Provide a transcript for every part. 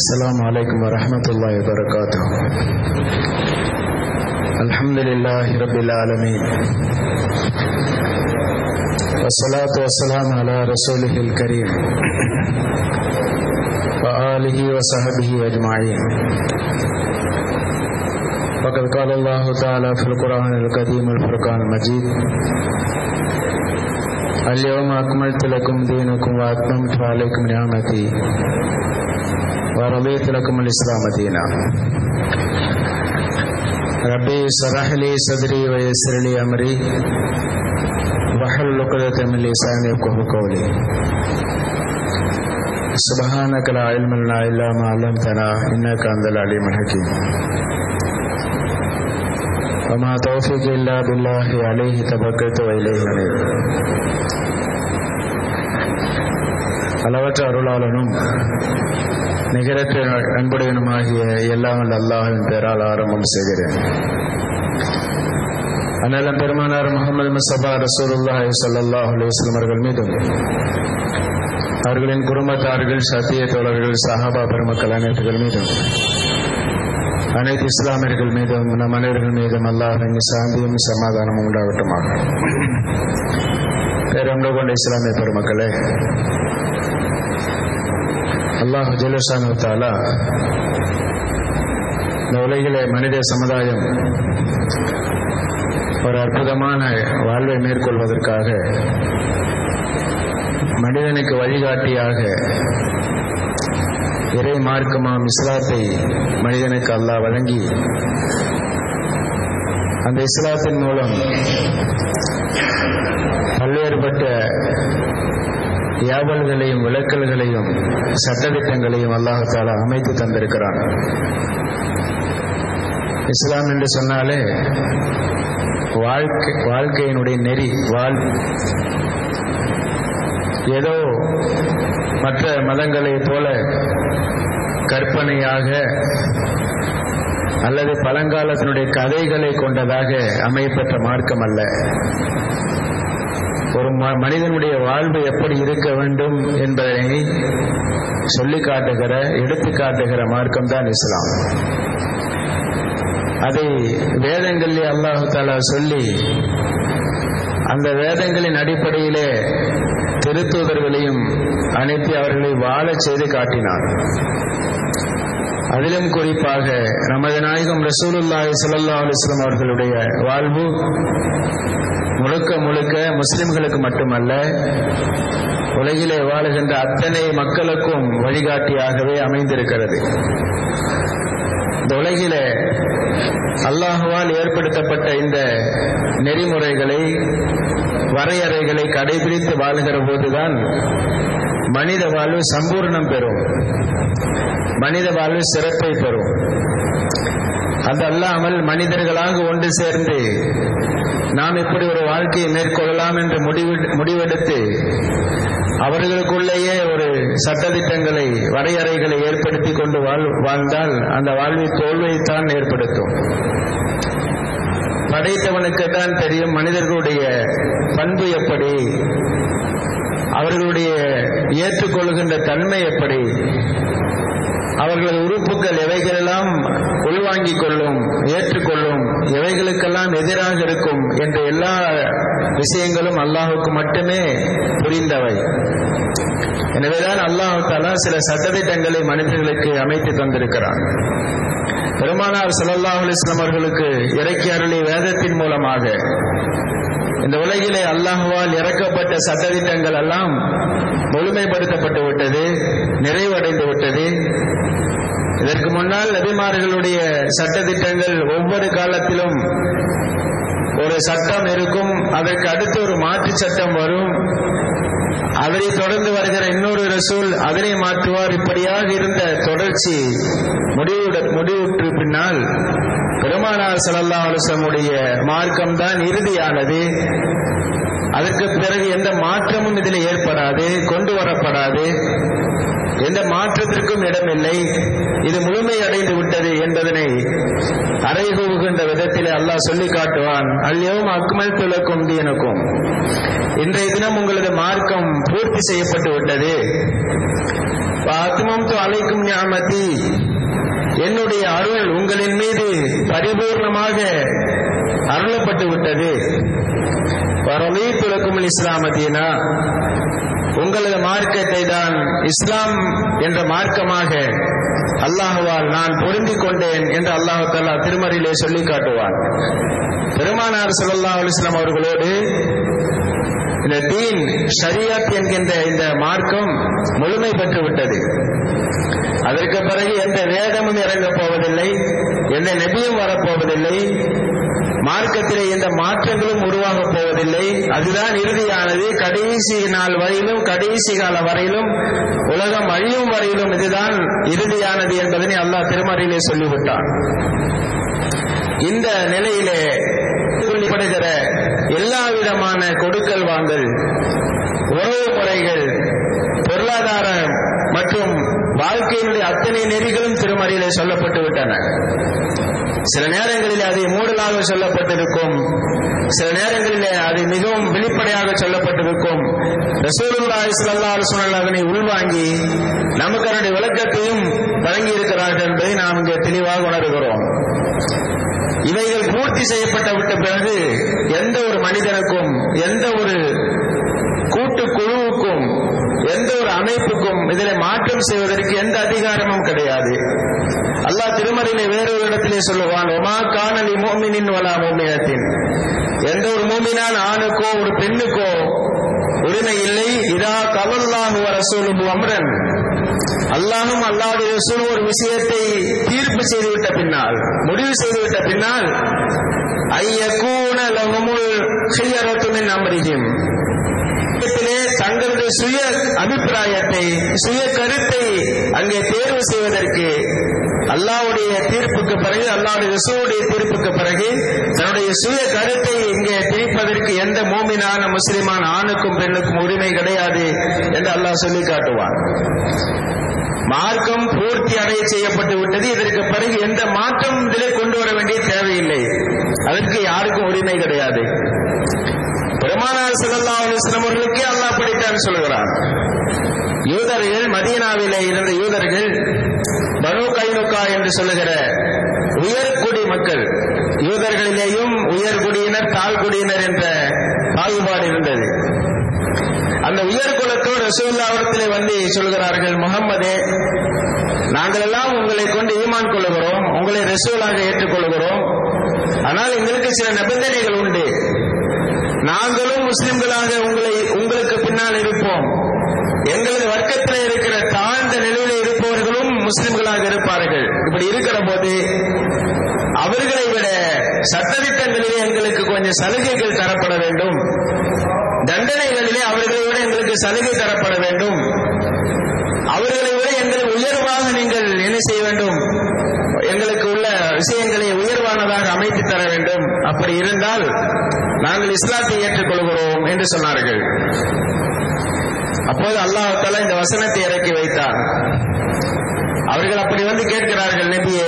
السلام عليكم ورحمة الله وبركاته الحمد لله رب العالمين والصلاة والسلام على رسوله الكريم وآله وصحبه أجمعين وقد قال الله تعالى في القرآن القديم الفرقان المجيد اليوم أكملت لكم دينكم وأتممت عليكم نعمتي ورضيت لكم الإسلام دينا ربي اشرح لي صدري ويسر لي أمري واحلل عقدة من لساني يفقهوا قولي سبحانك لا علم لنا إلا ما علمتنا إنك أنت العليم الحكيم وما توفيق إلا بالله عليه توكلت وإليه أنيب அளவற்ற அருளாளனும் நிகரற்ற அன்புடையனுமாகிய எல்லாம் வல்ல அல்லாஹின் பெயரால் ஆரம்பம் செய்கிறேன் அண்ணலம் பெருமானார் முகமது முசபா ரசூலுல்லாஹி ஸல்லல்லாஹு அலைஹி வஸல்லம் அவர்கள் மீதும் அவர்களின் குடும்பத்தார்கள் சத்திய தோழர்கள் சஹாபா பெருமக்கள் அனைத்துகள் மீதும் அனைத்து இஸ்லாமியர்கள் மீதும் நம் அனைவர்கள் மீதும் அல்லாஹின் சாந்தியும் சமாதானமும் உண்டாகட்டுமாக பேரன்பு கொண்ட இஸ்லாமிய பெருமக்களே அல்லாஹ் ஜெலுசானு தாலா இந்த உலகிலே மனித சமுதாயம் ஒரு அற்புதமான வாழ்வை மேற்கொள்வதற்காக மனிதனுக்கு வழிகாட்டியாக இறை மார்க்கமாம் இஸ்லாத்தை மனிதனுக்கு அல்லாஹ் வழங்கி அந்த இஸ்லாத்தின் மூலம் பல்வேறுபட்ட ஏவல்களையும் விளக்கல்களையும் சட்டத்திட்டங்களையும் அல்லாஹால அமைத்து தந்திருக்கிறான் இஸ்லாம் என்று சொன்னாலே வாழ்க்கை வாழ்க்கையினுடைய நெறி வாழ் ஏதோ மற்ற மதங்களைப் போல கற்பனையாக அல்லது பழங்காலத்தினுடைய கதைகளை கொண்டதாக அமையப்பெற்ற மார்க்கம் அல்ல ஒரு மனிதனுடைய வாழ்வு எப்படி இருக்க வேண்டும் என்பதனை சொல்லி காட்டுகிற எடுத்து காட்டுகிற மார்க்கம் தான் இஸ்லாம் அதை வேதங்களில் அல்லாஹு தாலா சொல்லி அந்த வேதங்களின் அடிப்படையிலே திருத்தூதர்களையும் அனுப்பி அவர்களை வாழச் செய்து காட்டினார் அதிலும் குறிப்பாக நமது நாயகம் ரசூலுல்லாஹி சல்லா அலுவலம் அவர்களுடைய வாழ்வு முழுக்க முழுக்க முஸ்லிம்களுக்கு மட்டுமல்ல உலகிலே வாழுகின்ற அத்தனை மக்களுக்கும் வழிகாட்டியாகவே அமைந்திருக்கிறது இந்த உலகிலே அல்லாஹுவால் ஏற்படுத்தப்பட்ட இந்த நெறிமுறைகளை வரையறைகளை கடைபிடித்து வாழ்கிற போதுதான் மனித வாழ்வு சம்பூர்ணம் பெறும் மனித வாழ்வு சிறப்பை பெறும் அது அல்லாமல் மனிதர்களாக ஒன்று சேர்ந்து நாம் இப்படி ஒரு வாழ்க்கையை மேற்கொள்ளலாம் என்று முடிவு முடிவெடுத்து அவர்களுக்குள்ளேயே ஒரு சட்டத்திட்டங்களை வரையறைகளை ஏற்படுத்தி கொண்டு வாழ் வாழ்ந்தால் அந்த வாழ்வில் தோல்வியைத்தான் ஏற்படுத்தும் படைத்தவனுக்கு தான் தெரியும் மனிதர்களுடைய பண்பு எப்படி அவர்களுடைய ஏற்றுக்கொள்கின்ற தன்மை எப்படி அவர்களது உறுப்புகள் எவைகளெல்லாம் உள்வாங்கிக் கொள்ளும் ஏற்றுக்கொள்ளும் எவைகளுக்கெல்லாம் எதிராக இருக்கும் என்ற எல்லா விஷயங்களும் அல்லாஹுக்கு மட்டுமே புரிந்தவை எனவேதான் அல்லாஹு தாலா சில சட்டத்திட்டங்களை மனிதர்களுக்கு அமைத்து தந்திருக்கிறான் பெருமானார் சல்லாஹ் அலிஸ்லாம் அவர்களுக்கு இறக்கி அருளிய வேதத்தின் மூலமாக இந்த உலகிலே அல்லாஹுவால் இறக்கப்பட்ட சட்டத்திட்டங்கள் எல்லாம் முழுமைப்படுத்தப்பட்டு விட்டது நிறைவடைந்து விட்டது இதற்கு முன்னால் நபிமார்களுடைய சட்டத்திட்டங்கள் ஒவ்வொரு காலத்திலும் ஒரு சட்டம் இருக்கும் அதற்கு அடுத்து ஒரு மாற்று சட்டம் வரும் அதனை தொடர்ந்து வருகிற இன்னொரு ரசூல் அதனை மாற்றுவார் இப்படியாக இருந்த தொடர்ச்சி முடிவுட முடிவுற்று பின்னால் பெருமானார் சல்லா அலுவலமுடைய மார்க்கம் தான் இறுதியானது அதற்கு பிறகு எந்த மாற்றமும் இதில் ஏற்படாது கொண்டு வரப்படாது எந்த மாற்றத்திற்கும் இடமில்லை இது முழுமை அடைந்து விட்டது என்பதனை அறைகூவுகின்ற விதத்திலே அல்லாஹ் சொல்லி காட்டுவான் அல்யவும் அக்மல் துலக்கும் தீனுக்கும் இன்றைய தினம் உங்களது மார்க்கம் பூர்த்தி செய்யப்பட்டு விட்டது அத்துமம் அழைக்கும் ஞாமதி என்னுடைய அருள் உங்களின் மீது பரிபூர்ணமாக அருளப்பட்டு விட்டது வரவே துலக்கும் இஸ்லாமதீனா உங்களது மார்க்கத்தை தான் இஸ்லாம் என்ற மார்க்கமாக அல்லாஹுவால் நான் பொருந்திக் கொண்டேன் என்று அல்லாஹு தாலா திருமறையிலே சொல்லி காட்டுவான் பெருமானார் சல்லா அலிஸ்லாம் அவர்களோடு இந்த தீன் ஷரியாத் என்கின்ற இந்த மார்க்கம் முழுமை பெற்று விட்டது அதற்கு பிறகு எந்த வேதமும் இறங்கப் போவதில்லை எந்த நெபியும் வரப்போவதில்லை மார்க்கத்திலே எந்த மாற்றங்களும் உருவாகப் போவதில்லை அதுதான் இறுதியானது கடைசி நாள் வரையிலும் கடைசி கால வரையிலும் உலகம் அழியும் வரையிலும் இதுதான் இறுதியானது என்பதனை அல்லாஹ் திருமறையிலே சொல்லிவிட்டான் இந்த நிலையிலே சொல்லப்படுகிற எல்லா விதமான கொடுக்கல் வாங்கல் உறவு முறைகள் பொருளாதார மற்றும் வாழ்க்கையினுடைய அத்தனை நெறிகளும் திருமறையிலே சொல்லப்பட்டு விட்டன சில நேரங்களில் அதை மூடலாக சொல்லப்பட்டிருக்கும் சில நேரங்களிலே அது மிகவும் வெளிப்படையாக சொல்லப்பட்டிருக்கும் ரசூலுல்லாஹி ஸல்லல்லாஹு அலைஹி வஸல்லம் அதனை உள்வாங்கி நமக்கு அதனுடைய விளக்கத்தையும் வழங்கி இருக்கிறார்கள் என்பதை நாம் இங்கே தெளிவாக உணர்கிறோம் இவைகள் பூர்த்தி செய்யப்பட்ட விட்ட பிறகு எந்த ஒரு மனிதனுக்கும் எந்த ஒரு கூட்டு குழுவுக்கும் எந்த ஒரு அமைப்புக்கும் இதில் மாற்றம் செய்வதற்கு எந்த அதிகாரமும் கிடையாது அல்லாஹ் திருமறையிலே வேறொரு இடத்திலே சொல்லுவான் ஒமா காணலி மோமினின் வலா மோமினத்தின் எந்த ஒரு மூமினான் ஆணுக்கோ ஒரு பெண்ணுக்கோ உரிமை இல்லை இதா கவல்லாஹு ரசூலுஹு அம்ரன் அல்லாஹும் அல்லாஹுடைய ரசூல் ஒரு விஷயத்தை தீர்ப்பு செய்துவிட்ட பின்னால் முடிவு செய்துவிட்ட பின்னால் ஐயக்கூன லஹுமுல் ஹியரத்துமின் அம்ரிஹிம் தங்களுடைய சுய அபிப்பிராயத்தை சுய கருத்தை அங்கே தேர்வு செய்வதற்கு அல்லாவுடைய தீர்ப்புக்கு பிறகு அல்லாவுடைய ரசூலுடைய தீர்ப்புக்கு பிறகு தன்னுடைய சுய கருத்தை இங்கே திணிப்பதற்கு எந்த மோமினான முஸ்லிமான ஆணுக்கும் பெண்ணுக்கும் உரிமை கிடையாது என்று அல்லாஹ் சொல்லி காட்டுவான் மார்க்கம் பூர்த்தி அடைய செய்யப்பட்டு விட்டது இதற்கு பிறகு எந்த மாற்றம் இதிலே கொண்டு வர வேண்டிய தேவையில்லை அதற்கு யாருக்கும் உரிமை கிடையாது பெருமானார் சல்லா அலிஸ்லாம் அவர்களுக்கே அல்லாஹ் படித்தான் சொல்கிறார் யூதர்கள் மதீனாவிலே இருந்த யூதர்கள் பனு கைனுக்கா என்று சொல்லுகிற உயர்குடி மக்கள் யூதர்களிலேயும் உயர்குடியினர் தாழ்குடியினர் என்ற பாகுபாடு இருந்தது அந்த உயர் குலத்தோடு ரசூல்லாவிடத்திலே வந்து சொல்கிறார்கள் முகம்மதே நாங்கள் எல்லாம் உங்களை கொண்டு ஈமான் கொள்ளுகிறோம் உங்களை ரசூலாக ஏற்றுக்கொள்கிறோம் ஆனால் எங்களுக்கு சில நிபந்தனைகள் உண்டு நாங்களும் முஸ்லிம்களாக உங்களை உங்களுக்கு பின்னால் இருப்போம் எங்களது வர்க்கத்தில் இருக்கிற தாழ்ந்த நிலையில இருப்பவர்களும் முஸ்லிம்களாக இருப்பார்கள் இப்படி இருக்கிற போது அவர்களை விட சட்டத்திட்டங்களிலே எங்களுக்கு கொஞ்சம் சலுகைகள் தரப்பட வேண்டும் தண்டனைகளிலே அவர்களை விட எங்களுக்கு சலுகை தரப்பட வேண்டும் அவர்களை விட எங்களை உயர்வாக நீங்கள் என்ன செய்ய வேண்டும் எங்களுக்கு உள்ள விஷயங்களை உயர்வானதாக அமைத்து தர வேண்டும் அப்படி இருந்தால் நாங்கள் இஸ்லாத்தை ஏற்றுக்கொள்கிறோம் என்று சொன்னார்கள் அப்போது அல்லாஹால இந்த வசனத்தை இறக்கி வைத்தார் அவர்கள் அப்படி வந்து கேட்கிறார்கள் நபியே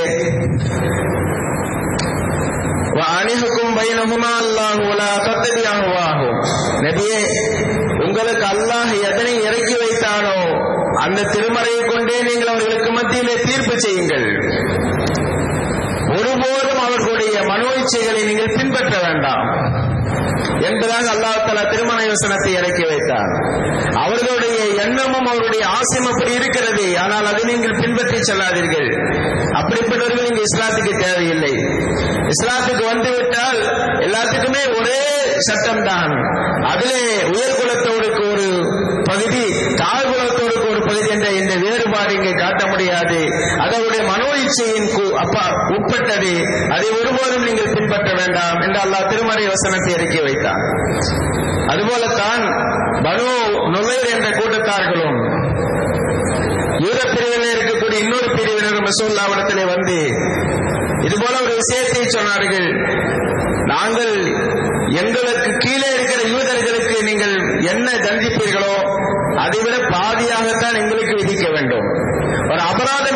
அணிகுக்கும் பைனகுமா அல்லாஹ் உலா தத்தபியாகுவாகும் நபியே உங்களுக்கு அல்லாஹ் எதனை இறக்கி வைத்தானோ அந்த திருமறையை கொண்டே நீங்கள் அவர்களுக்கு மத்தியிலே தீர்ப்பு செய்யுங்கள் ஒருபோதும் அவர்களுடைய மனோ இச்சைகளை நீங்கள் பின்பற்ற வேண்டாம் என்பதாக அல்லாஹ் தலா திருமண யோசனத்தை இறக்கி வைத்தார் அவர்களுடைய எண்ணமும் அவருடைய ஆசையும் அப்படி இருக்கிறது ஆனால் அதை நீங்கள் பின்பற்றி செல்லாதீர்கள் அப்படிப்பட்டவர்கள் இங்கு இஸ்லாத்துக்கு தேவையில்லை இஸ்லாத்துக்கு வந்துவிட்டால் எல்லாத்துக்குமே ஒரே சட்டம் தான் அதிலே உயர்குலத்தோருக்கு ஒரு பகுதி தாழ்குலத்தோருக்கு ஒரு பகுதி என்ற இந்த வேறுபாடு இங்கே காட்ட முடியாது அதனுடைய மனோ இச்சையின் அப்பா உட்பட்டது அதை ஒருபோதும் நீங்கள் பின்பற்ற வேண்டாம் என்று அல்லாஹ் திருமறை வசனத்தை இறக்கி வைத்தார் அதுபோலத்தான் பனு நுழைர் என்ற கூட்டத்தார்களும் யூத பிரிவினர் இருக்கக்கூடிய இன்னொரு பிரிவினர் மசூல்லாவிடத்திலே வந்து இது போல ஒரு விஷயத்தை சொன்னார்கள் நாங்கள் எங்களுக்கு கீழே இருக்கிற யூதர்களுக்கு நீங்கள் என்ன தண்டிப்பீர்களோ அதைவிட பாதியாகத்தான் எங்களுக்கு விதிக்க வேண்டும் ஒரு அபராதம் என்று வருகிற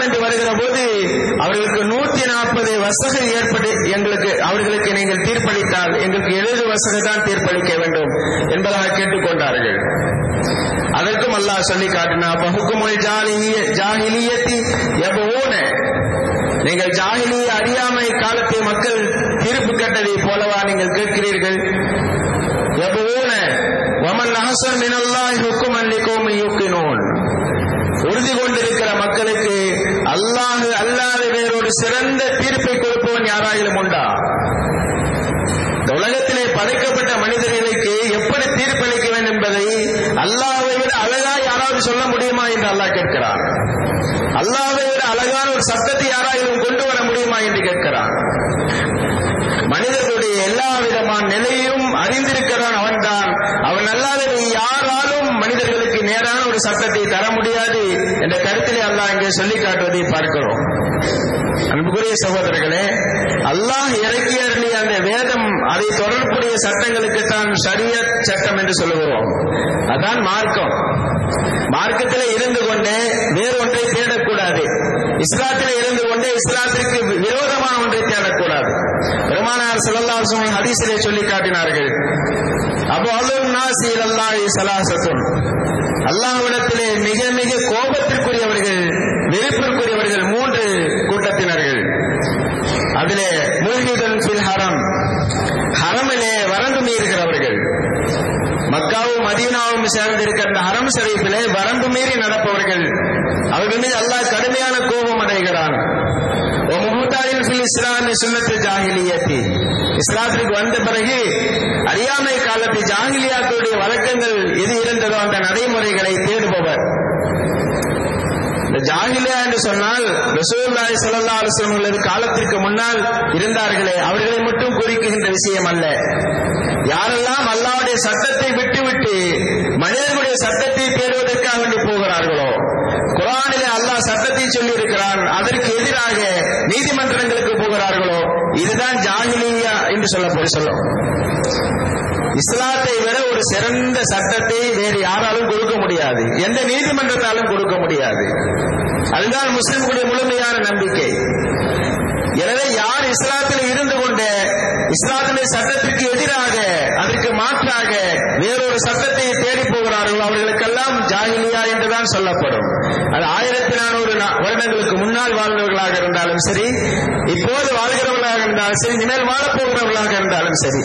சொல்லுகிற போது அவர்களுக்கு நூத்தி நாற்பது வசகு ஏற்பட்டு எங்களுக்கு அவர்களுக்கு நீங்கள் தீர்ப்பளித்தால் எங்களுக்கு எழுபது வசகு தான் தீர்ப்பளிக்க வேண்டும் என்பதாக கேட்டுக்கொண்டார்கள் அதற்கும் அல்லாஹ் சொல்லி காட்டினா பகுக்குமொழி ஜாலிய ஜாகிலியத்தி எவ்வளோன நீங்கள் ஜாகிலிய அறியாமை காலத்தை மக்கள் தீர்ப்பு கட்டதை போலவா நீங்கள் கேட்கிறீர்கள் எவ்வளோன வமன் அஹசன் மினல்லாஹி ஹுக்குமன் லிகௌமி யூக்கினூன் உறுதி கொண்டிருக்கிற மக்களுக்கு அல்லாஹ் அல்லாத வேறொரு சிறந்த தீர்ப்பை கொடுப்பவன் யாராயிலும் உண்டா இந்த உலகத்திலே படைக்கப்பட்ட மனிதர்களுக்கு எப்படி தீர்ப்பளிக்க வேண்டும் என்பதை அல்லாஹ்வை விட அழகா யாராவது சொல்ல முடியுமா என்று அல்லாஹ் கேட்கிறான் அல்லாஹ்வை விட அழகான ஒரு சட்டத்தை யாராயிலும் கொண்டு வர முடியுமா என்று கேட்கிறான் மனிதர்களுடைய எல்லா விதமான நிலையும் அறிந்திருக்கிறான் அவன்தான் அவன் அல்லாத யாராலும் மனிதர்களுக்கு நேரான ஒரு சட்டத்தை தர முடியாது என்ற கருத்திலே அல்லாஹ் இங்கே சொல்லி காட்டுவதை பார்க்கிறோம் அன்புக்குரிய சகோதரர்களே அல்லாஹ் இறக்கி அருளிய அந்த வேதம் அதை தொடர்புடைய சட்டங்களுக்கு தான் ஷரியத் சட்டம் என்று சொல்லுகிறோம் அதான் மார்க்கம் மார்க்கத்தில் இருந்து கொண்டே வேறு ஒன்றை தேடக்கூடாது இஸ்லாத்தில் இருந்து கொண்டே இஸ்லாத்திற்கு விரோதமான ஒன்றை தேடக்கூடாது பெருமானார் செல்லல்லா ஹதீசிலே சொல்லி காட்டினார்கள் அப்போ அல்லும் நாசி அல்லாஹி சலாசத்துன் அல்லாஹ்விடத்திலே மிக மிக கோபத்திற்குரியவர்கள் வெறுப்பிற்குரியவர்கள் மூன்று கூட்டத்தினர்கள் அதிலே மூழ்கிதன் ஃபில் ஹரம் ஹரமிலே வரம்பு மீறுகிறவர்கள் மக்காவும் மதீனாவும் சேர்ந்திருக்கிற அந்த ஹரம் ஷரீஃபிலே வரம்பு மீறி நடப்பவர்கள் அவர்கள் மீது அல்லாஹ் கடுமையான கோபம் அடைகிறான் இஸ்லாமி சுன்னத்து ஜாகிலியத்தி இஸ்லாத்திற்கு வந்த பிறகு அறியாமை காலத்து ஜாகிலியாக்களுடைய வழக்கங்கள் எது இருந்ததோ அந்த நடைமுறைகளை தேடுபவர் இந்த ஜாகிலியா என்று சொன்னால் ரசூல்லாய் சல்லா அலுவலர்களது காலத்திற்கு முன்னால் இருந்தார்களே அவர்களை மட்டும் குறிக்குகின்ற விஷயம் அல்ல யாரெல்லாம் அல்லாவுடைய சட்டத்தை விட்டுவிட்டு மனிதர்களுடைய சட்டத்தை தேடுவதற்காக வேண்டி போகிறார்களோ குரானிலே அல்லாஹ் சட்டத்தை சொல்லி இருக்கிறான் அதற்கு எதிராக நீதிமன்றங்களுக்கு போகிறார்களோ இதுதான் ஜாகிலியா என்று சொல்ல சொல்லும் இஸ்லாத்தை விட ஒரு சிறந்த சட்டத்தை வேறு யாராலும் கொடுக்க முடியாது எந்த நீதிமன்றத்தாலும் கொடுக்க முடியாது அதுதான் முஸ்லிம்களுடைய முழுமையான நம்பிக்கை எனவே யார் இஸ்லாத்தில் இருந்து கொண்டு இஸ்லாத்தினுடைய சட்டத்திற்கு எதிராக அதற்கு மாற்றாக வேறொரு சட்டத்தை தேடி போகிறார்களோ அவர்களுக்கெல்லாம் ஜாகிலியா என்றுதான் சொல்லப்படும் அது ஆயிரத்தி நானூறு வருடங்களுக்கு முன்னால் வாழ்ந்தவர்களாக இருந்தாலும் சரி இப்போது வாழ்கிறவர்களாக இருந்தாலும் சரி இனிமேல் வாழப்போகிறவர்களாக இருந்தாலும் சரி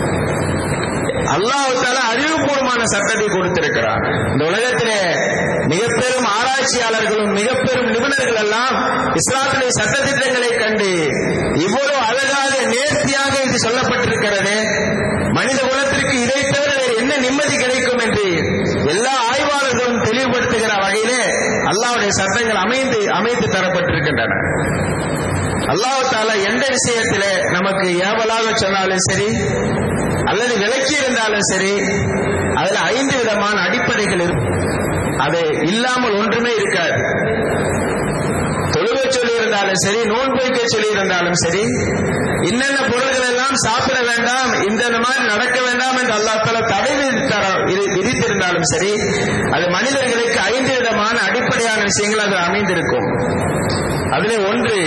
அல்லாஹால அறிவுபூர்வமான சட்டத்தை கொடுத்திருக்கிறார் இந்த உலகத்திலே மிக பெரும் ஆராய்ச்சியாளர்களும் மிக பெரும் நிபுணர்கள் எல்லாம் இஸ்லாத்திலே சட்டத்திட்டங்களை கண்டு இவ்வளவு அழகாக நேர்த்தியாக இது சொல்லப்பட்டிருக்கிறது மனித குலத்திற்கு இதை தவிர வேறு என்ன நிம்மதி கிடைக்கும் என்று எல்லா ஆய்வாளர்களும் தெளிவுபடுத்துகிற வகையிலே அல்லாவுடைய சட்டங்கள் அமைந்து அமைத்து தரப்பட்டிருக்கின்றன அல்லாஹால எந்த விஷயத்திலே நமக்கு ஏவலாக சொன்னாலும் சரி அல்லது விலக்கி இருந்தாலும் சரி அதுல ஐந்து விதமான அடிப்படைகள் இருக்கும் அது இல்லாமல் ஒன்றுமே இருக்காது தொழுக சொல்லி இருந்தாலும் சரி நோன்பு வைக்க சொல்லி இருந்தாலும் சரி இன்னென்ன பொருள்கள் எல்லாம் சாப்பிட வேண்டாம் இந்த மாதிரி நடக்க வேண்டாம் என்று அல்லாத்தால தடை விதித்திருந்தாலும் சரி அது மனிதர்களுக்கு ஐந்து விதமான அடிப்படையான விஷயங்கள் அது அமைந்திருக்கும் அதிலே ஒன்று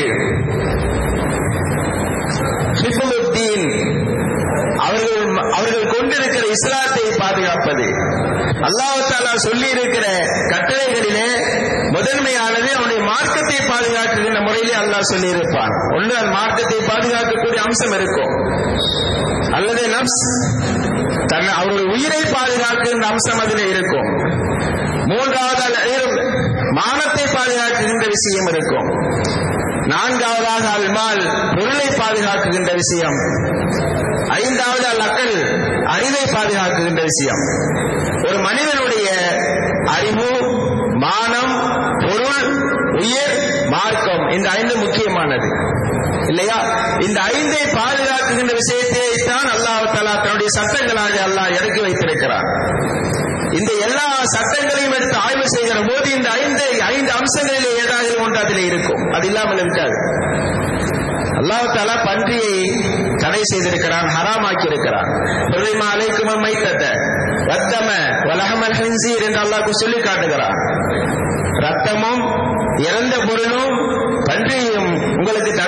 ஹிபுலுத்தீன் அவர்கள் அவர்கள் கொண்டிருக்கிற இஸ்லாத்தை பாதுகாப்பது அல்லாஹாலா சொல்லி இருக்கிற கட்டளைகளிலே முதன்மையானது அவனுடைய மார்க்கத்தை பாதுகாக்குகின்ற முறையிலே அல்லாஹ் சொல்லி இருப்பான் ஒன்று அந்த மார்க்கத்தை பாதுகாக்கக்கூடிய அம்சம் இருக்கும் அல்லது நப்ஸ் தன் அவருடைய உயிரை பாதுகாக்கின்ற அம்சம் அதில் இருக்கும் மூன்றாவது மானத்தை பாதுகாக்குகின்ற விஷயம் இருக்கும் நான்காவதாக அல்மால் பொருளை பாதுகாக்குகின்ற விஷயம் ஐந்தாவது அல்லக்கள் அறிவை பாதுகாக்குகின்ற விஷயம் ஒரு மனிதனுடைய அறிவு மானம் பொருள் உயிர் மார்க்கம் இந்த ஐந்து முக்கியமானது இல்லையா இந்த ஐந்தை பாதுகாக்குகின்ற விஷயத்தை தான் அல்லாஹ் தலா தன்னுடைய சட்டங்களாக அல்லாஹ் இறக்கி வைத்திருக்கிறார் இந்த எல்லா சட்டங்களையும் எடுத்து ஆய்வு செய்கிற போது இந்த ஐந்து ஐந்து அம்சங்களிலே ஏதாவது ஒன்று அதில் இருக்கும் அது இல்லாமல் இருக்காது அல்லாஹால பன்றியை தடை செய்திருக்கிறான் ஹராமாக்கி இருக்கிறான் பிரதிமா அலைக்கும் மைத்தத்த ரத்தம வலகமல் ஹின்சீர் என்று அல்லாஹ்க்கு சொல்லி காட்டுகிறான் ரத்தமும் இறந்த பொருளும்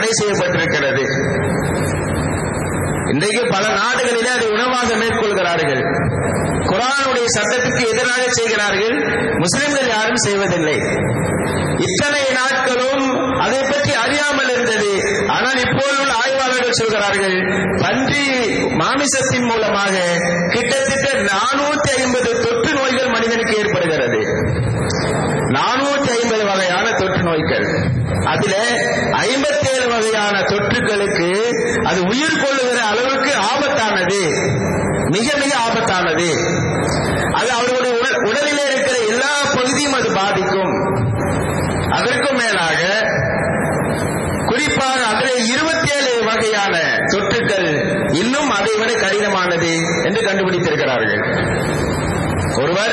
தடை செய்யப்பட்டிருக்கிறது இன்றைக்கு பல நாடுகளிலே அதை உணவாக மேற்கொள்கிறார்கள் குரானுடைய சட்டத்துக்கு எதிராக செய்கிறார்கள் முஸ்லிம்கள் யாரும் செய்வதில்லை இத்தனை நாட்களும் அதை பற்றி அறியாமல் இருந்தது ஆனால் இப்போது உள்ள ஆய்வாளர்கள் சொல்கிறார்கள் பன்றி மாமிசத்தின் மூலமாக கிட்டத்தட்ட நானூத்தி ஐம்பது தொற்று நோய்கள் மனிதனுக்கு ஏற்படுகிறது நானூத்தி ஐம்பது வகையான தொற்று நோய்கள் அதுல ஐம்பத்தேழு வகையான தொற்றுகளுக்கு அது உயிர் கொள்ளுகிற அளவுக்கு ஆபத்தானது மிக மிக ஆபத்தானது அது அவர்களுடைய உடல்- உடலிலே இருக்கிற எல்லா பகுதியும் அது பாதிக்கும் அதற்கும் மேலாக குறிப்பாக அதில் இருபத்தி ஏழு வகையான தொற்றுக்கள் இன்னும் அதை விட கடினமானது என்று கண்டுபிடித்திருக்கிறார்கள் ஒருவர்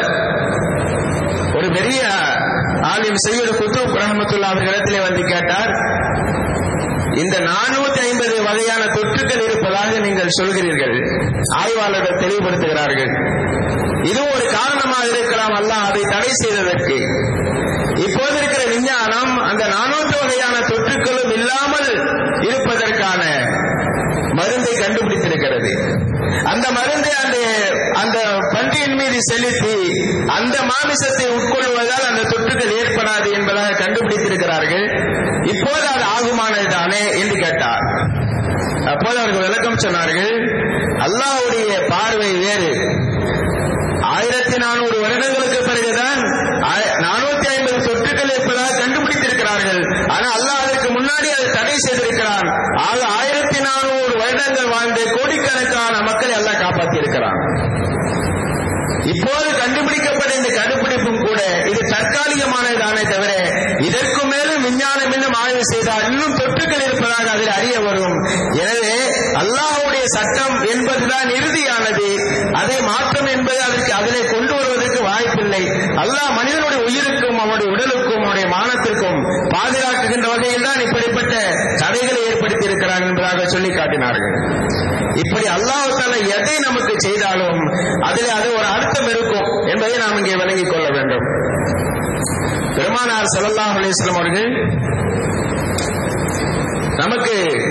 ஒரு பெரிய ஆலிம் செய்யுடு குத்துப் ரஹமத்துல்லா அவர்களிடத்திலே வந்து கேட்டார் இந்த நானூத்தி ஐம்பது வகையான தொற்றுக்கள் இருப்பதாக நீங்கள் சொல்கிறீர்கள் ஆய்வாளர்கள் தெளிவுபடுத்துகிறார்கள் இது ஒரு காரணமாக இருக்கலாம் அல்லாஹ் அதை தடை செய்ததற்கு இப்போது இருக்கிற விஞ்ஞானம் அந்த நானூற்று வகையான தொற்றுக்களும் இல்லாமல் இருப்பதற்கான மருந்தை கண்டுபிடித்திருக்கிறது அந்த மருந்தை அந்த அந்த பன்றியின் மீது செலுத்தி அந்த மாமிசத்தை உட்கொள்வதால் அந்த தொற்றுகள் ஏற்படாது என்பதாக கண்டுபிடித்திருக்கிறார்கள் இப்போது அது ஆகுமானது தானே என்று கேட்டார் அப்போது அவர்கள் விளக்கம் சொன்னார்கள் அல்லாஹ்வுடைய பார்வை வேறு ஆயிரத்தி நானூறு வருடங்களுக்கு பிறகுதான் நானூத்தி ஐம்பது தொற்றுகள் இருப்பதாக கண்டுபிடித்திருக்கிறார்கள் ஆனால் அல்லாஹ் அதற்கு முன்னாடி அதை தடை செய்திருக்கிறான் ஆக ஆயிரத்தி நானூறு வருடங்கள் வாழ்ந்து கோடிக்கணக்கான மக்களை அல்லாஹ் காப்பாற்றி இருக்கிறான் இப்போது கண்டுபிடிக்கப்பட்ட இந்த கண்டுபிடிப்பும் கூட இது தற்காலிகமானதானே தவிர இதற்கு மேலும் விஞ்ஞானம் இன்னும் ஆய்வு செய்தால் இன்னும் தொற்றுகள் இருப்பதாக அதில் அறிய வரும் எனவே அல்லாஹ்வுடைய சட்டம் என்பதுதான் இறுதியானது அதை மாற்றம் என்பது அதற்கு அதிலே கொண்டு வருவதற்கு வாய்ப்பில்லை அல்லாஹ் மனிதனுடைய உயிருக்கும் அவனுடைய உடலுக்கும் அவனுடைய மானத்திற்கும் பாதுகாக்குகின்ற வகையில் தான் இப்படிப்பட்ட தடைகளை ஏற்படுத்தி இருக்கிறான் என்பதாக சொல்லி காட்டினார்கள் இப்படி அல்லாஹ் தாலா எதை நமக்கு செய்தாலும் அதில் அது ஒரு அர்த்தம் இருக்கும் என்பதை நாம் இங்கே விளங்கிக் கொள்ள வேண்டும் பெருமானார் ஸல்லல்லாஹு அலைஹி வஸல்லம் அவர்கள் நமக்கு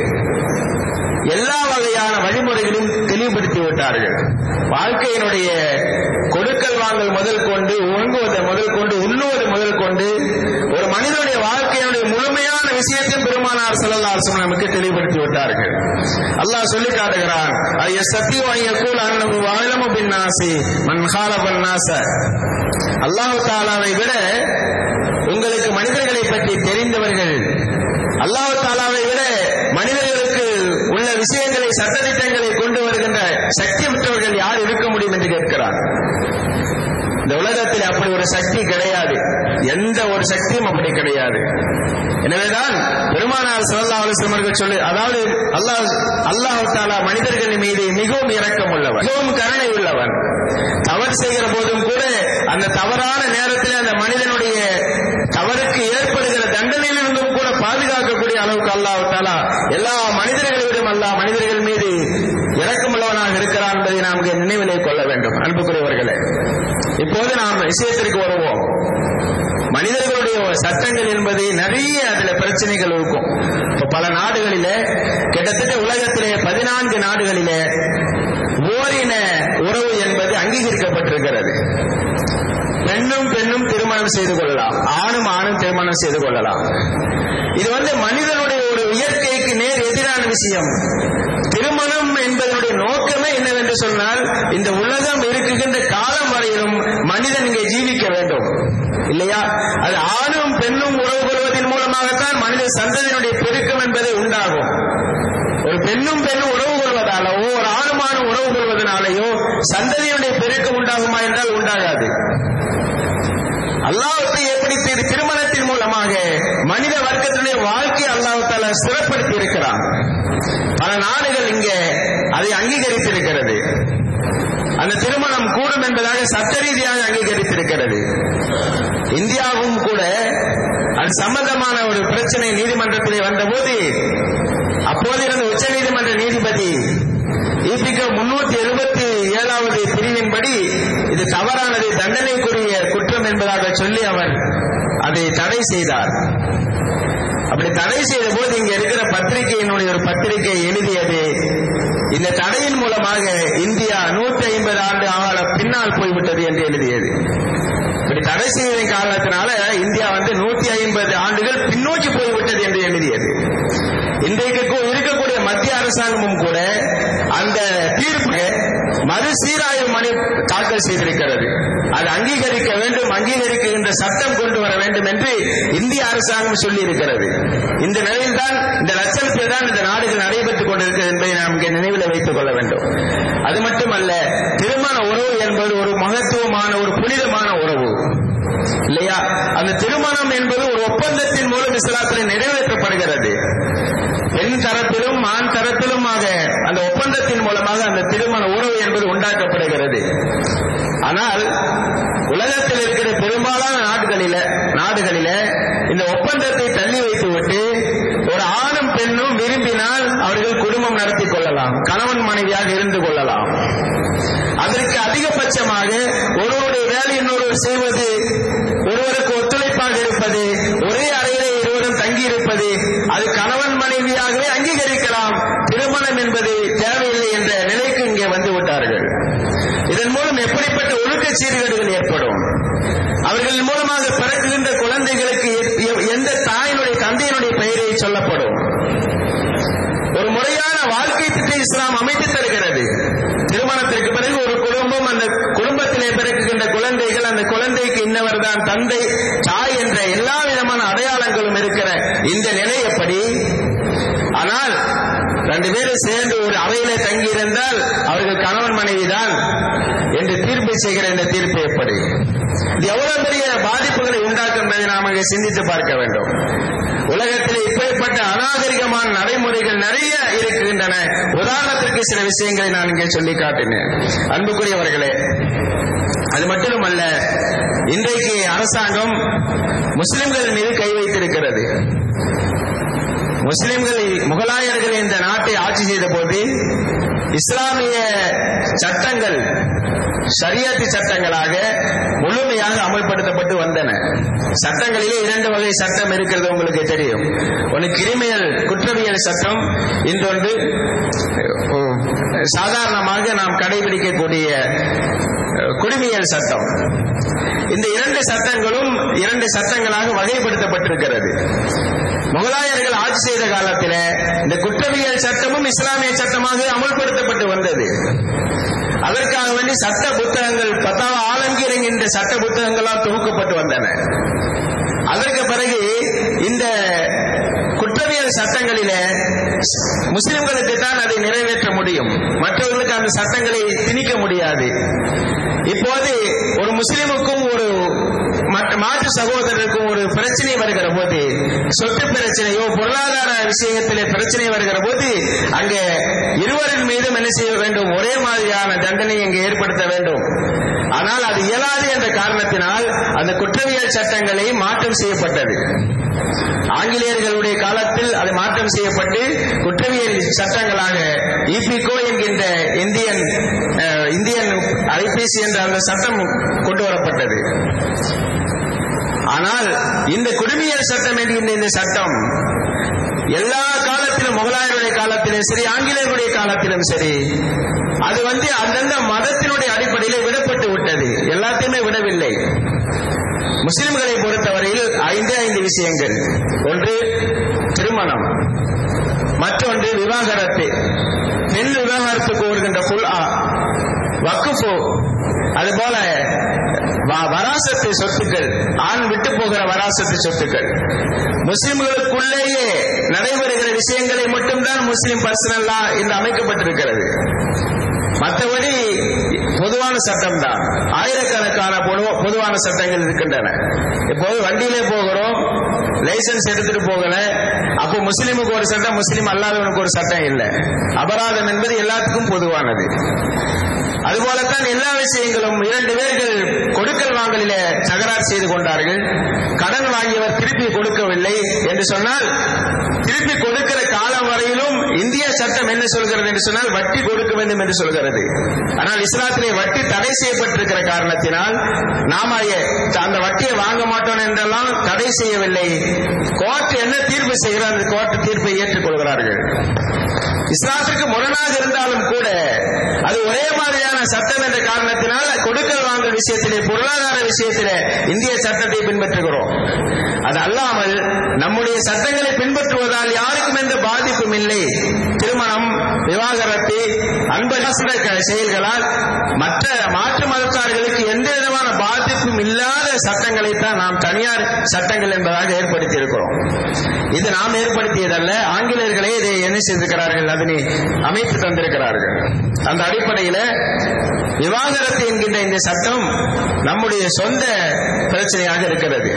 எல்லா வகையான வழிமுறைகளையும் தெளிவுபடுத்தி விட்டார்கள் வாழ்க்கையினுடைய கொடுக்கல் வாங்கல் முதல் கொண்டு உறங்குவதை முதல் கொண்டு உண்ணுவது முதல் கொண்டு ஒரு மனிதனுடைய வாழ்க்கையினுடைய முழுமையான விஷயத்தையும் பெருமானார் ஸல்லல்லாஹு அலைஹி வஸல்லம் நமக்கு தெளிவுபடுத்தி விட்டார்கள் அல்லாஹ் சொல்லி காட்டுகிறான் ஐய சத்தியம் ஐயக்கூல் அன்னஹு வஅலமு பின் நாசி மன் ஹாலபன் நாச அல்லாஹ் தாலாவை விட உங்களுக்கு மனிதர்களை பற்றி தெரிந்தவர்கள் அல்லாஹ் தாலாவை விட மனிதர்களுக்கு உள்ள விஷயங்களை சட்டதிட்டங்களை கொண்டு வருகின்ற சக்தி பெற்றவர்கள் யார் இருக்க முடியும் என்று கேட்கிறார் இந்த உலகத்தில் அப்படி ஒரு சக்தி கிடையாது எந்த ஒரு சக்தியும் அப்படி கிடையாது எனவேதான் பெருமானார் ஸல்லல்லாஹு அலைஹி வஸல்லம் அவர்கள் சொல்லி அதாவது அல்லாஹ் அல்லாஹ் தஆலா மனிதர்கள் மீது மிகவும் இரக்கம் உள்ளவன் மிகவும் கருணை உள்ளவன் தவறு செய்கிற போதும் கூட அந்த தவறான நேரத்தில் அந்த மனிதனுடைய தவறுக்கு ஏற்படுகிற தண்டனையிலிருந்தும் கூட பாதுகாக்கக்கூடிய அளவுக்கு அல்லாஹ் தஆலா எல்லா மனிதர்களிடம் அல்லாஹ் மனிதர்கள் மீது இரக்கமுள்ளவனாக இருக்கிறான் என்பதை நாம் இங்கே நினைவிலே கொள்ள வேண்டும் அன்புக்குரியவர்களே இப்போது நாம் விஷயத்திற்கு வருவோம் மனிதர்களுடைய சட்டங்கள் என்பது நிறைய அதுல பிரச்சனைகள் இருக்கும் இப்ப பல நாடுகளிலே கிட்டத்தட்ட உலகத்திலே பதினான்கு நாடுகளிலே ஓரின உறவு என்பது அங்கீகரிக்கப்பட்டிருக்கிறது பெண்ணும் பெண்ணும் திருமணம் செய்து கொள்ளலாம் ஆணும் ஆணும் திருமணம் செய்து கொள்ளலாம் இது வந்து மனிதனுடைய ஒரு இயற்கைக்கு நேர் எதிரான விஷயம் திருமணம் என்பதனுடைய நோக்கமே என்னவென்று சொன்னால் இந்த உலகம் இருக்குகின்ற காலம் வரையிலும் மனிதன் இங்கே ஜீவிக்க வேண்டும் இல்லையா அது ஆணும் பெண்ணும் உறவு கொள்வதன் மூலமாகத்தான் மனித சந்ததியினுடைய பெருக்கம் என்பது உண்டாகும் ஒரு பெண்ணும் பெண்ணும் உறவு கொள்வதாலவோ ஒரு ஆணுமானும் உறவு கொள்வதனாலேயோ சந்ததியினுடைய பெருக்கம் உண்டாகுமா என்றால் உண்டாகாது அல்லாஹத்தை எப்படி திரு- திருமணத்தின் மூலமாக மனித வர்க்கத்தினுடைய வாழ்க்கையை அல்லாஹால சிறப்படுத்தி இருக்கிறான் பல நாடுகள் இங்கே அதை அங்கீகரித்திருக்கிறது அந்த திருமணம் கூடும் என்பதாக சட்ட ரீதியாக அங்கீகரித்திருக்கிறது இந்தியாவும் கூட அது சம்பந்தமான ஒரு பிரச்சனை நீதிமன்றத்திலே வந்தபோது அப்போது இருந்த உச்ச நீதிமன்ற நீதிபதி இபிக முன்னூத்தி எழுபத்தி ஏழாவது பிரிவின்படி இது தவறானது தண்டனைக்குரிய குற்றம் என்பதாக சொல்லி அவர் அதை தடை செய்தார் அப்படி தடை செய்த போது இங்க இருக்கிற பத்திரிகை காரணமாக இந்தியா நூற்றி ஐம்பது ஆண்டு ஆள பின்னால் போய்விட்டது என்று எழுதியது இப்படி தடை செய்ததன் காரணத்தினால இந்தியா வந்து நூத்தி ஐம்பது ஆண்டுகள் பின்னோக்கி போய்விட்டது என்று எழுதியது இன்றைக்கு கு- இருக்கக்கூடிய மத்திய அரசாங்கமும் கூட அந்த தீர்ப்பு மறு சீராய்வு மனு தாக்கல் செய்திருக்கிறது அது அங்கீகரிக்க வேண்டும் அங்கீகரிக்கின்ற சட்டம் கொண்டு வர வேண்டும் என்று இந்திய அரசாங்கம் சொல்லி இருக்கிறது இந்த நிலையில் தான் இந்த லட்சணத்தில் தான் இந்த நாடுகள் நடைபெற்றுக் கொண்டிருக்கிறது என்பதை நாம் இங்கே நினைவில் வைத்துக் கொள்ள வேண்டும் அது மட்டுமல்ல திருமண உறவு என்பது ஒரு மகத்துவமான ஒரு புனிதமான உறவு இல்லையா அந்த திருமணம் என்பது ஒரு ஒப்பந்தத்தின் மூலம் இஸ்லாத்தில் நிறைவேற்றப்படுகிறது பெண் தரத்திலும் ஆண் தரத்திலுமாக அந்த ஒப்பந்தத்தின் மூலமாக அந்த திருமண உறவு என்பது உண்டாக்கப்படுகிறது ஆனால் உலகத்தில் இருக்கிற பெரும்பாலான நாடுகளில நாடுகளில இந்த ஒப்பந்தத்தை தள்ளி வைத்துவிட்டு ஒரு ஆணும் பெண்ணும் விரும்பினால் அவர்கள் குடும்பம் நடத்தி கொள்ளலாம் கணவன் மனைவியாக இருந்து கொள்ளலாம் அதற்கு அதிகபட்சமாக ஒருவருடைய வேலை இன்னொருவர் செய்வது ஒருவருக்கு ஒத்துழைப்பாக இருப்பது ஒரே அறையிலே இருவரும் தங்கி இருப்பது அது கணவன் மனைவியாகவே அங்கீகரிக்கலாம் திருமணம் என்பது தேவையில்லை என்ற நிலைக்கு இங்கே வந்து விட்டார்கள் இதன் மூலம் எப்படிப்பட்ட ஒழுக்க சீர்கேடுகள் ஏற்படும் அவர்கள் மூலமாக பிறக்குகின்ற குழந்தைகளுக்கு எ- எ- எந்த தாயினுடைய தந்தையினுடைய பெயரை சொல்லப்படும் ஒரு முறையான வாழ்க்கை திட்டம் இஸ்லாம் அமைத்து தருகிறது திருமணத்திற்கு பிறகு ஒரு குடும்பம் அந்த குடும்பத்திலே பிறக்குகின்ற குழந்தைகள் அந்த குழந்தைக்கு இன்னவர் தான் தந்தை தாய் என்ற எல்லா விதமான அடையாளங்களும் இருக்கிற இந்த நிலை எப்படி ஆனால் ரெண்டு பேரும் சேர்ந்து ஒரு அவையிலே தங்கி இருந்தால் அவர்கள் கணவன் மனைவிதான் என்று தீர்ப்பு செய்கிற இந்த தீர்ப்பு எப்படி இது எவ்வளவு பெரிய பாதிப்புகளை உண்டாக்கும் என்பதை நாம் இங்கே சிந்தித்து பார்க்க வேண்டும் உலகத்தில் இப்படிப்பட்ட அநாகரிகமான நடைமுறைகள் நிறைய இருக்கின்றன உதாரணத்திற்கு சில விஷயங்களை நான் இங்கே சொல்லி காட்டினேன் அன்புக்குரியவர்களே அது மட்டுமல்ல இன்றைக்கு அரசாங்கம் முஸ்லிம்கள் மீது கை வைத்திருக்கிறது முஸ்லிம்கள் முகலாயர்கள் இந்த நாட்டை ஆட்சி செய்த போது இஸ்லாமிய சட்டங்கள் ஷரியத்து சட்டங்களாக முழுமையாக அமல்படுத்தப்பட்டு வந்தன சட்டங்களிலே இரண்டு வகை சட்டம் இருக்கிறது உங்களுக்கு தெரியும் ஒன்று கிரிமினல் குற்றவியல் சட்டம் இன்னொன்று அஹ், சாதாரணமாக நாம் கடைபிடிக்கக்கூடிய அஹ், குடிமியல் சட்டம் இந்த இரண்டு சட்டங்களும் இரண்டு சட்டங்களாக வகைப்படுத்தப்பட்டிருக்கிறது முகலாயர்கள் ஆட்சி செய்த காலத்தில் இந்த குற்றவியல் சட்டமும் இஸ்லாமிய சட்டமாக அமல்படுத்தப்பட்டு வந்தது அதற்காக வேண்டி சட்ட புத்தகங்கள் பத்தாவது ஆலங்கீர் என்கின்ற சட்ட புத்தகங்களால் தொகுக்கப்பட்டு வந்தன அதற்கு பிறகு இந்த குற்றவியல் சட்டங்களிலே முஸ்லிம்களுக்கு தான் அதை நிறைவேற்ற முடியும் மற்றவர்களுக்கு அந்த சட்டங்களை திணிக்க முடியாது இப்போது ஒரு முஸ்லிமுக்கும் ஒரு மற்ற மாற்று சகோதரருக்கும் ஒரு பிரச்சனை வருகிற போது சொத்து பிரச்சனையோ பொருளாதார விஷயத்திலே பிரச்சனை வருகிற போது அங்கே இருவரின் மீதும் என்ன செய்ய வேண்டும் ஒரே மாதிரியான தண்டனை இங்கே ஏற்படுத்த வேண்டும் ஆனால் அது இயலாது என்ற காரணத்தினால் அந்த குற்றவியல் சட்டங்களை மாற்றம் செய்யப்பட்டது ஆங்கிலேயர்களுடைய காலத்தில் அது மாற்றம் செய்யப்பட்டு குற்றவியல் சட்டங்களாக இபிகோ என்கின்ற இந்தியன் அஹ், இந்தியன் ஐபிசி என்ற அந்த சட்டம் கொண்டு வரப்பட்டது ஆனால் இந்த குடிமியல் சட்டம் என்கின்ற இந்த சட்டம் எல்லா காலத்திலும் முகலாயருடைய காலத்திலும் சரி ஆங்கிலேயருடைய காலத்திலும் சரி அது வந்து அந்தந்த மதத்தினுடைய அடிப்படையிலே விடப்பட்டு விட்டது எல்லாத்தையுமே விடவில்லை முஸ்லிம்களை பொறுத்தவரையில் ஐந்து ஐந்து விஷயங்கள் ஒன்று திருமணம் மற்றொன்று விவாகரத்து பெண் விவாகரத்து கோருகின்ற குல் வக்குஃபு அதுபோல வ- வராசத்து சொத்துக்கள் ஆண் விட்டு போகிற வராசத்து சொத்துக்கள் முஸ்லிம்களுக்குள்ளேயே நடைபெறுகிற விஷயங்களை மட்டும்தான் முஸ்லிம் பர்சனல் லா என்று அமைக்கப்பட்டிருக்கிறது மற்றபடி பொதுவான சட்டம் தான் ஆயிரக்கணக்கான பொது- பொதுவான சட்டங்கள் இருக்கின்றன இப்போது வண்டியிலே போகிறோம் லைசன்ஸ் எடுத்துட்டு போகல அப்போ முஸ்லிமுக்கு ஒரு சட்டம் முஸ்லிம் அல்லாதவனுக்கு ஒரு சட்டம் இல்லை அபராதம் என்பது எல்லாத்துக்கும் பொதுவானது அதுபோலத்தான் எல்லா விஷயங்களும் இரண்டு பேர்கள் கொடுக்கல் வாங்கலிலே தகராறு செய்து கொண்டார்கள் கடன் வாங்கியவர் திருப்பி கொடுக்கவில்லை என்று சொன்னால் திருப்பி கொடுக்கிற காலம் வரையிலும் இந்திய சட்டம் என்ன சொல்கிறது என்று சொன்னால் வட்டி கொடுக்க வேண்டும் என்று சொல்கிறது ஆனால் இஸ்லாத்திலே வட்டி தடை செய்யப்பட்டிருக்கிற காரணத்தினால் நாம அந்த வட்டியை வாங்க மாட்டோம் என்றெல்லாம் தடை செய்யவில்லை கோர்ட் என்ன தீர்ப்பு செய்கிறார் அந்த கோர்ட் தீர்ப்பை ஏற்றுக்கொள்கிறார்கள் இஸ்லாத்திற்கு முரணாக இருந்தாலும் கூட அது ஒரே மாதிரியான சட்டம் என்ற காரணத்தினால் கொடுக்கல் வாங்கல் விஷயத்திலே பொருளாதார விஷயத்திலே இந்திய சட்டத்தை பின்பற்றுகிறோம் அது அல்லாமல் நம்முடைய சட்டங்களை பின்பற்றுவதால் யாருக்கும் எந்த பாதிப்பும் இல்லை திருமணம் விவாகரத்து அன்பலாசிர செயல்களால் மற்ற மாற்று மதத்தார்களுக்கு எந்த விதமான பாதிப்பும் இல்லாத சட்டங்களை தான் நாம் தனியார் சட்டங்கள் என்பதாக ஏற்படுத்தி இருக்கிறோம் இது நாம் ஏற்படுத்தியதல்ல ஆங்கிலேயர்களே இதை என்ன செய்திருக்கிறார்கள் அதனை அமைத்து தந்திருக்கிறார்கள் அந்த அடிப்படையில் விவாகரத்து என்கின்ற இந்த சட்டம் நம்முடைய சொந்த பிரச்சனையாக இருக்கிறது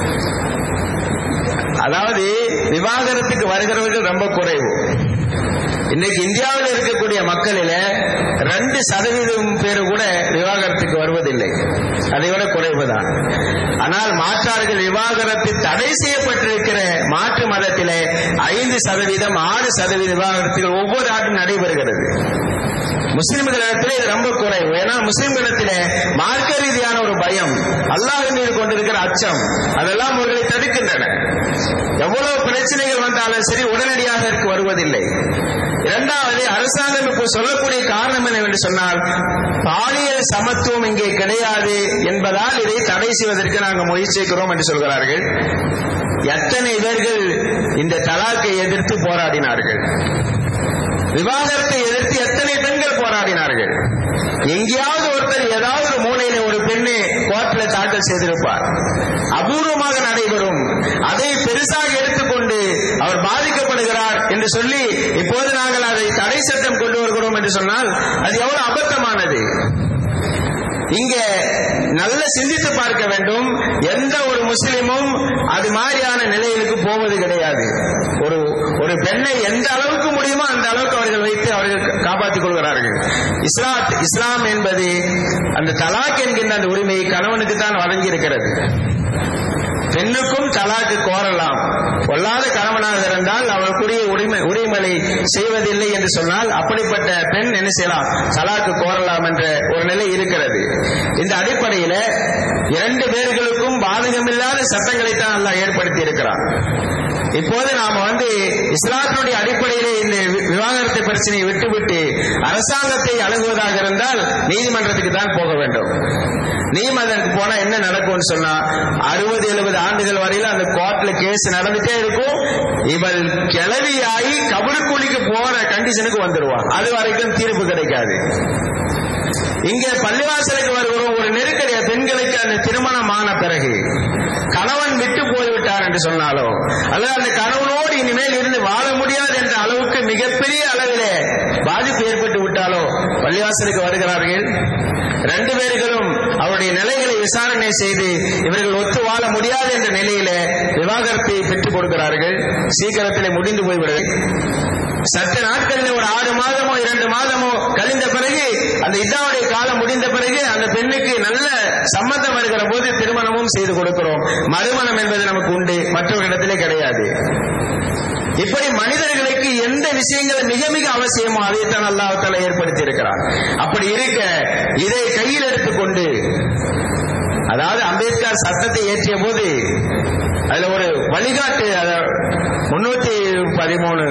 அதாவது விவாகரத்துக்கு வருகிறவர்கள் ரொம்ப குறைவு இன்னைக்கு இந்தியாவில் இருக்கக்கூடிய மக்களில ரெண்டு சதவீதம் பேர் கூட விவாகரத்துக்கு வருவதில்லை அதை விட குறைவுதான் ஆனால் மாற்றார்கள் விவாகரத்து தடை செய்யப்பட்டிருக்கிற மாற்று மதத்திலே ஐந்து சதவீதம் ஆறு சதவீத விவாகரத்துகள் ஒவ்வொரு ஆண்டும் நடைபெறுகிறது முஸ்லிம்களிடத்தில் இது ரொம்ப குறைவு ஏன்னா முஸ்லிம்களிடத்தில் மார்க்க ரீதியான ஒரு பயம் அல்லாஹ் மீது கொண்டிருக்கிற அச்சம் அதெல்லாம் அவர்களை தடுக்கின்றன எவ்வளவு பிரச்சனைகள் வந்தாலும் சரி உடனடியாக இதற்கு வருவதில்லை இரண்டாவது அரசாங்கம் இப்போ சொல்லக்கூடிய காரணம் என்னவென்று சொன்னால் பாலியல் சமத்துவம் இங்கே கிடையாது என்பதால் இதை தடை செய்வதற்கு நாங்கள் முயற்சிக்கிறோம் என்று சொல்கிறார்கள் எத்தனை பேர்கள் இந்த தலாக்கை எதிர்த்து போராடினார்கள் விவாகரத்தை எதிர்த்து எத்தனை பெண்கள் போராடினார்கள் எங்கேயாவது ஒருத்தர் ஏதாவது ஒரு மூலையில ஒரு பெண்ணை கோர்ட்டில் தாக்கல் செய்திருப்பார் அபூர்வமாக நடைபெறும் அதை பெருசாக எடுத்துக்கொண்டு அவர் பாதிக்கப்படுகிறார் என்று சொல்லி இப்போது நாங்கள் அதை தடை சட்டம் கொண்டு வருகிறோம் என்று சொன்னால் அது எவ்வளவு அபத்தமானது இங்க நல்ல சிந்தித்து பார்க்க வேண்டும் எந்த ஒரு முஸ்லிமும் அது மாதிரியான நிலைகளுக்கு போவது கிடையாது ஒரு ஒரு பெண்ணை எந்த அளவுக்கு முடியுமோ அந்த அளவுக்கு அவர்கள் வைத்து அவர்கள் காப்பாற்றிக் கொள்கிறார்கள் இஸ்லாத் இஸ்லாம் என்பது அந்த தலாக் என்கின்ற அந்த உரிமையை கணவனுக்கு தான் வழங்கி இருக்கிறது பெண்ணுக்கும் தலாக்கு கோரலாம் கொல்லாத கணவனாக இருந்தால் அவளுக்குரிய உரிமை உரிமலை செய்வதில்லை என்று சொன்னால் அப்படிப்பட்ட பெண் என்ன செய்யலாம் தலாக்கு கோரலாம் என்ற ஒரு நிலை இருக்கிறது இந்த அடிப்படையில இரண்டு பேர்களுக்கும் பாதகமில்லாத சட்டங்களை தான் அல்லாஹ் ஏற்படுத்தி இருக்கிறான் இப்போது நாம வந்து இஸ்லாத்தினுடைய அடிப்படையிலே இந்த விவாகரத்து பிரச்சனையை விட்டுவிட்டு அரசாங்கத்தை அணுகுவதாக இருந்தால் நீதிமன்றத்துக்கு தான் போக வேண்டும் நீதிமன்றத்துக்கு போனா என்ன நடக்கும்னு சொன்னா அறுபது எழுபது ஆண்டுகள் வரையில அந்த கோர்ட்ல கேஸ் நடந்துட்டே இருக்கும் இவள் கிளவியாகி கபடுக்குழிக்கு போற கண்டிஷனுக்கு வந்துருவான் அது வரைக்கும் தீர்ப்பு கிடைக்காது இங்க பள்ளிவாசலுக்கு வருகிறோம் ஒரு நெருக்கடிய பெண்களுக்கு அந்த திருமணம் ஆன பிறகு கணவன் விட்டு போய்விட்டார் என்று சொன்னாலோ அல்லது அந்த கணவனோடு இனிமேல் இருந்து வாழ முடியாது என்ற அளவுக்கு மிகப்பெரிய அளவிலே பாதிப்பு ஏற்பட்டு விட்டாலோ பள்ளிவாசலுக்கு வருகிறார்கள் ரெண்டு பேர்களும் அவருடைய நிலைகளை விசாரணை செய்து இவர்கள் ஒத்து வாழ முடியாது என்ற நிலையில விவாகரத்தை பெற்றுக் கொடுக்கிறார்கள் சீக்கிரத்திலே முடிந்து போய்விடுது சற்று நாட்களில் ஒரு ஆறு மாதமோ இரண்டு மாதமோ கழிந்த பிறகு அந்த இதாவுடைய காலம் முடிந்த பிறகு அந்த பெண்ணுக்கு நல்ல சம்மந்தம் வருகிற போது திருமணமும் செய்து கொடுக்கிறோம் மறுமணம் என்பது நமக்கு உண்டு மற்றவர்களிடத்திலே கிடையாது இப்படி மனிதர்களுக்கு எந்த விஷயங்கள் மிக மிக அவசியமோ அதைத்தான் அல்லாஹால ஏற்படுத்தி இருக்கிறார் அப்படி இருக்க இதை கையில் எடுத்துக்கொண்டு அதாவது அம்பேத்கர் சட்டத்தை இயற்றிய போது அதுல ஒரு வழிகாட்டு முன்னூத்தி பதிமூணு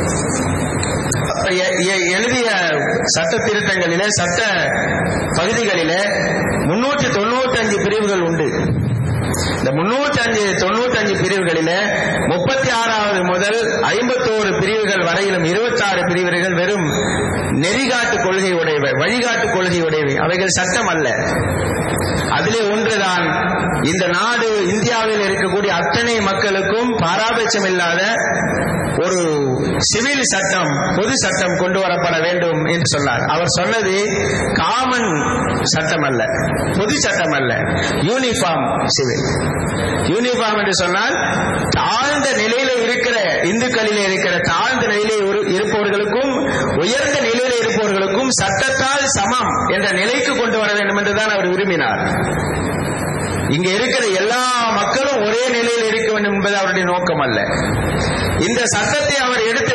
எழுதிய சட்ட திருத்தங்களிலே சட்ட பகுதிகளிலே முன்னூற்றி தொண்ணூத்தி அஞ்சு பிரிவுகள் உண்டு இந்த முன்னூத்தி அஞ்சு தொண்ணூத்தி அஞ்சு பிரிவுகளில முப்பத்தி ஆறாவது முதல் ஐம்பத்தோரு பிரிவுகள் வரையிலும் இருபத்தி ஆறு பிரிவுகள் வெறும் நெறிகாட்டு கொள்கை உடையவை வழிகாட்டு கொள்கை உடையவை அவைகள் சட்டம் அல்ல அதிலே ஒன்றுதான் இந்த நாடு இந்தியாவில் இருக்கக்கூடிய அத்தனை மக்களுக்கும் பாராபட்சம் இல்லாத ஒரு சிவில் சட்டம் பொது சட்டம் கொண்டு வரப்பட வேண்டும் என்று சொன்னார் அவர் சொன்னது காமன் சட்டம் அல்ல பொது சட்டம் அல்ல யூனிஃபார்ம் சிவில் யூனிஃபார்ம் என்று சொன்னால் தாழ்ந்த நிலையில இருக்கிற இந்துக்களிலே இருக்கிற தாழ்ந்த நிலையிலே இருப்பவர்களுக்கும் உயர்ந்த நிலையில இருப்பவர்களுக்கும் சட்டத்தால் சமம் என்ற நிலைக்கு கொண்டு வர வேண்டும் என்றுதான் அவர் விரும்பினார் இங்க இருக்கிற எல்லா மக்களும் ஒரே நிலையில் இருக்க வேண்டும் என்பது அவருடைய நோக்கம் அல்ல இந்த சட்டத்தை அவர் எடுத்து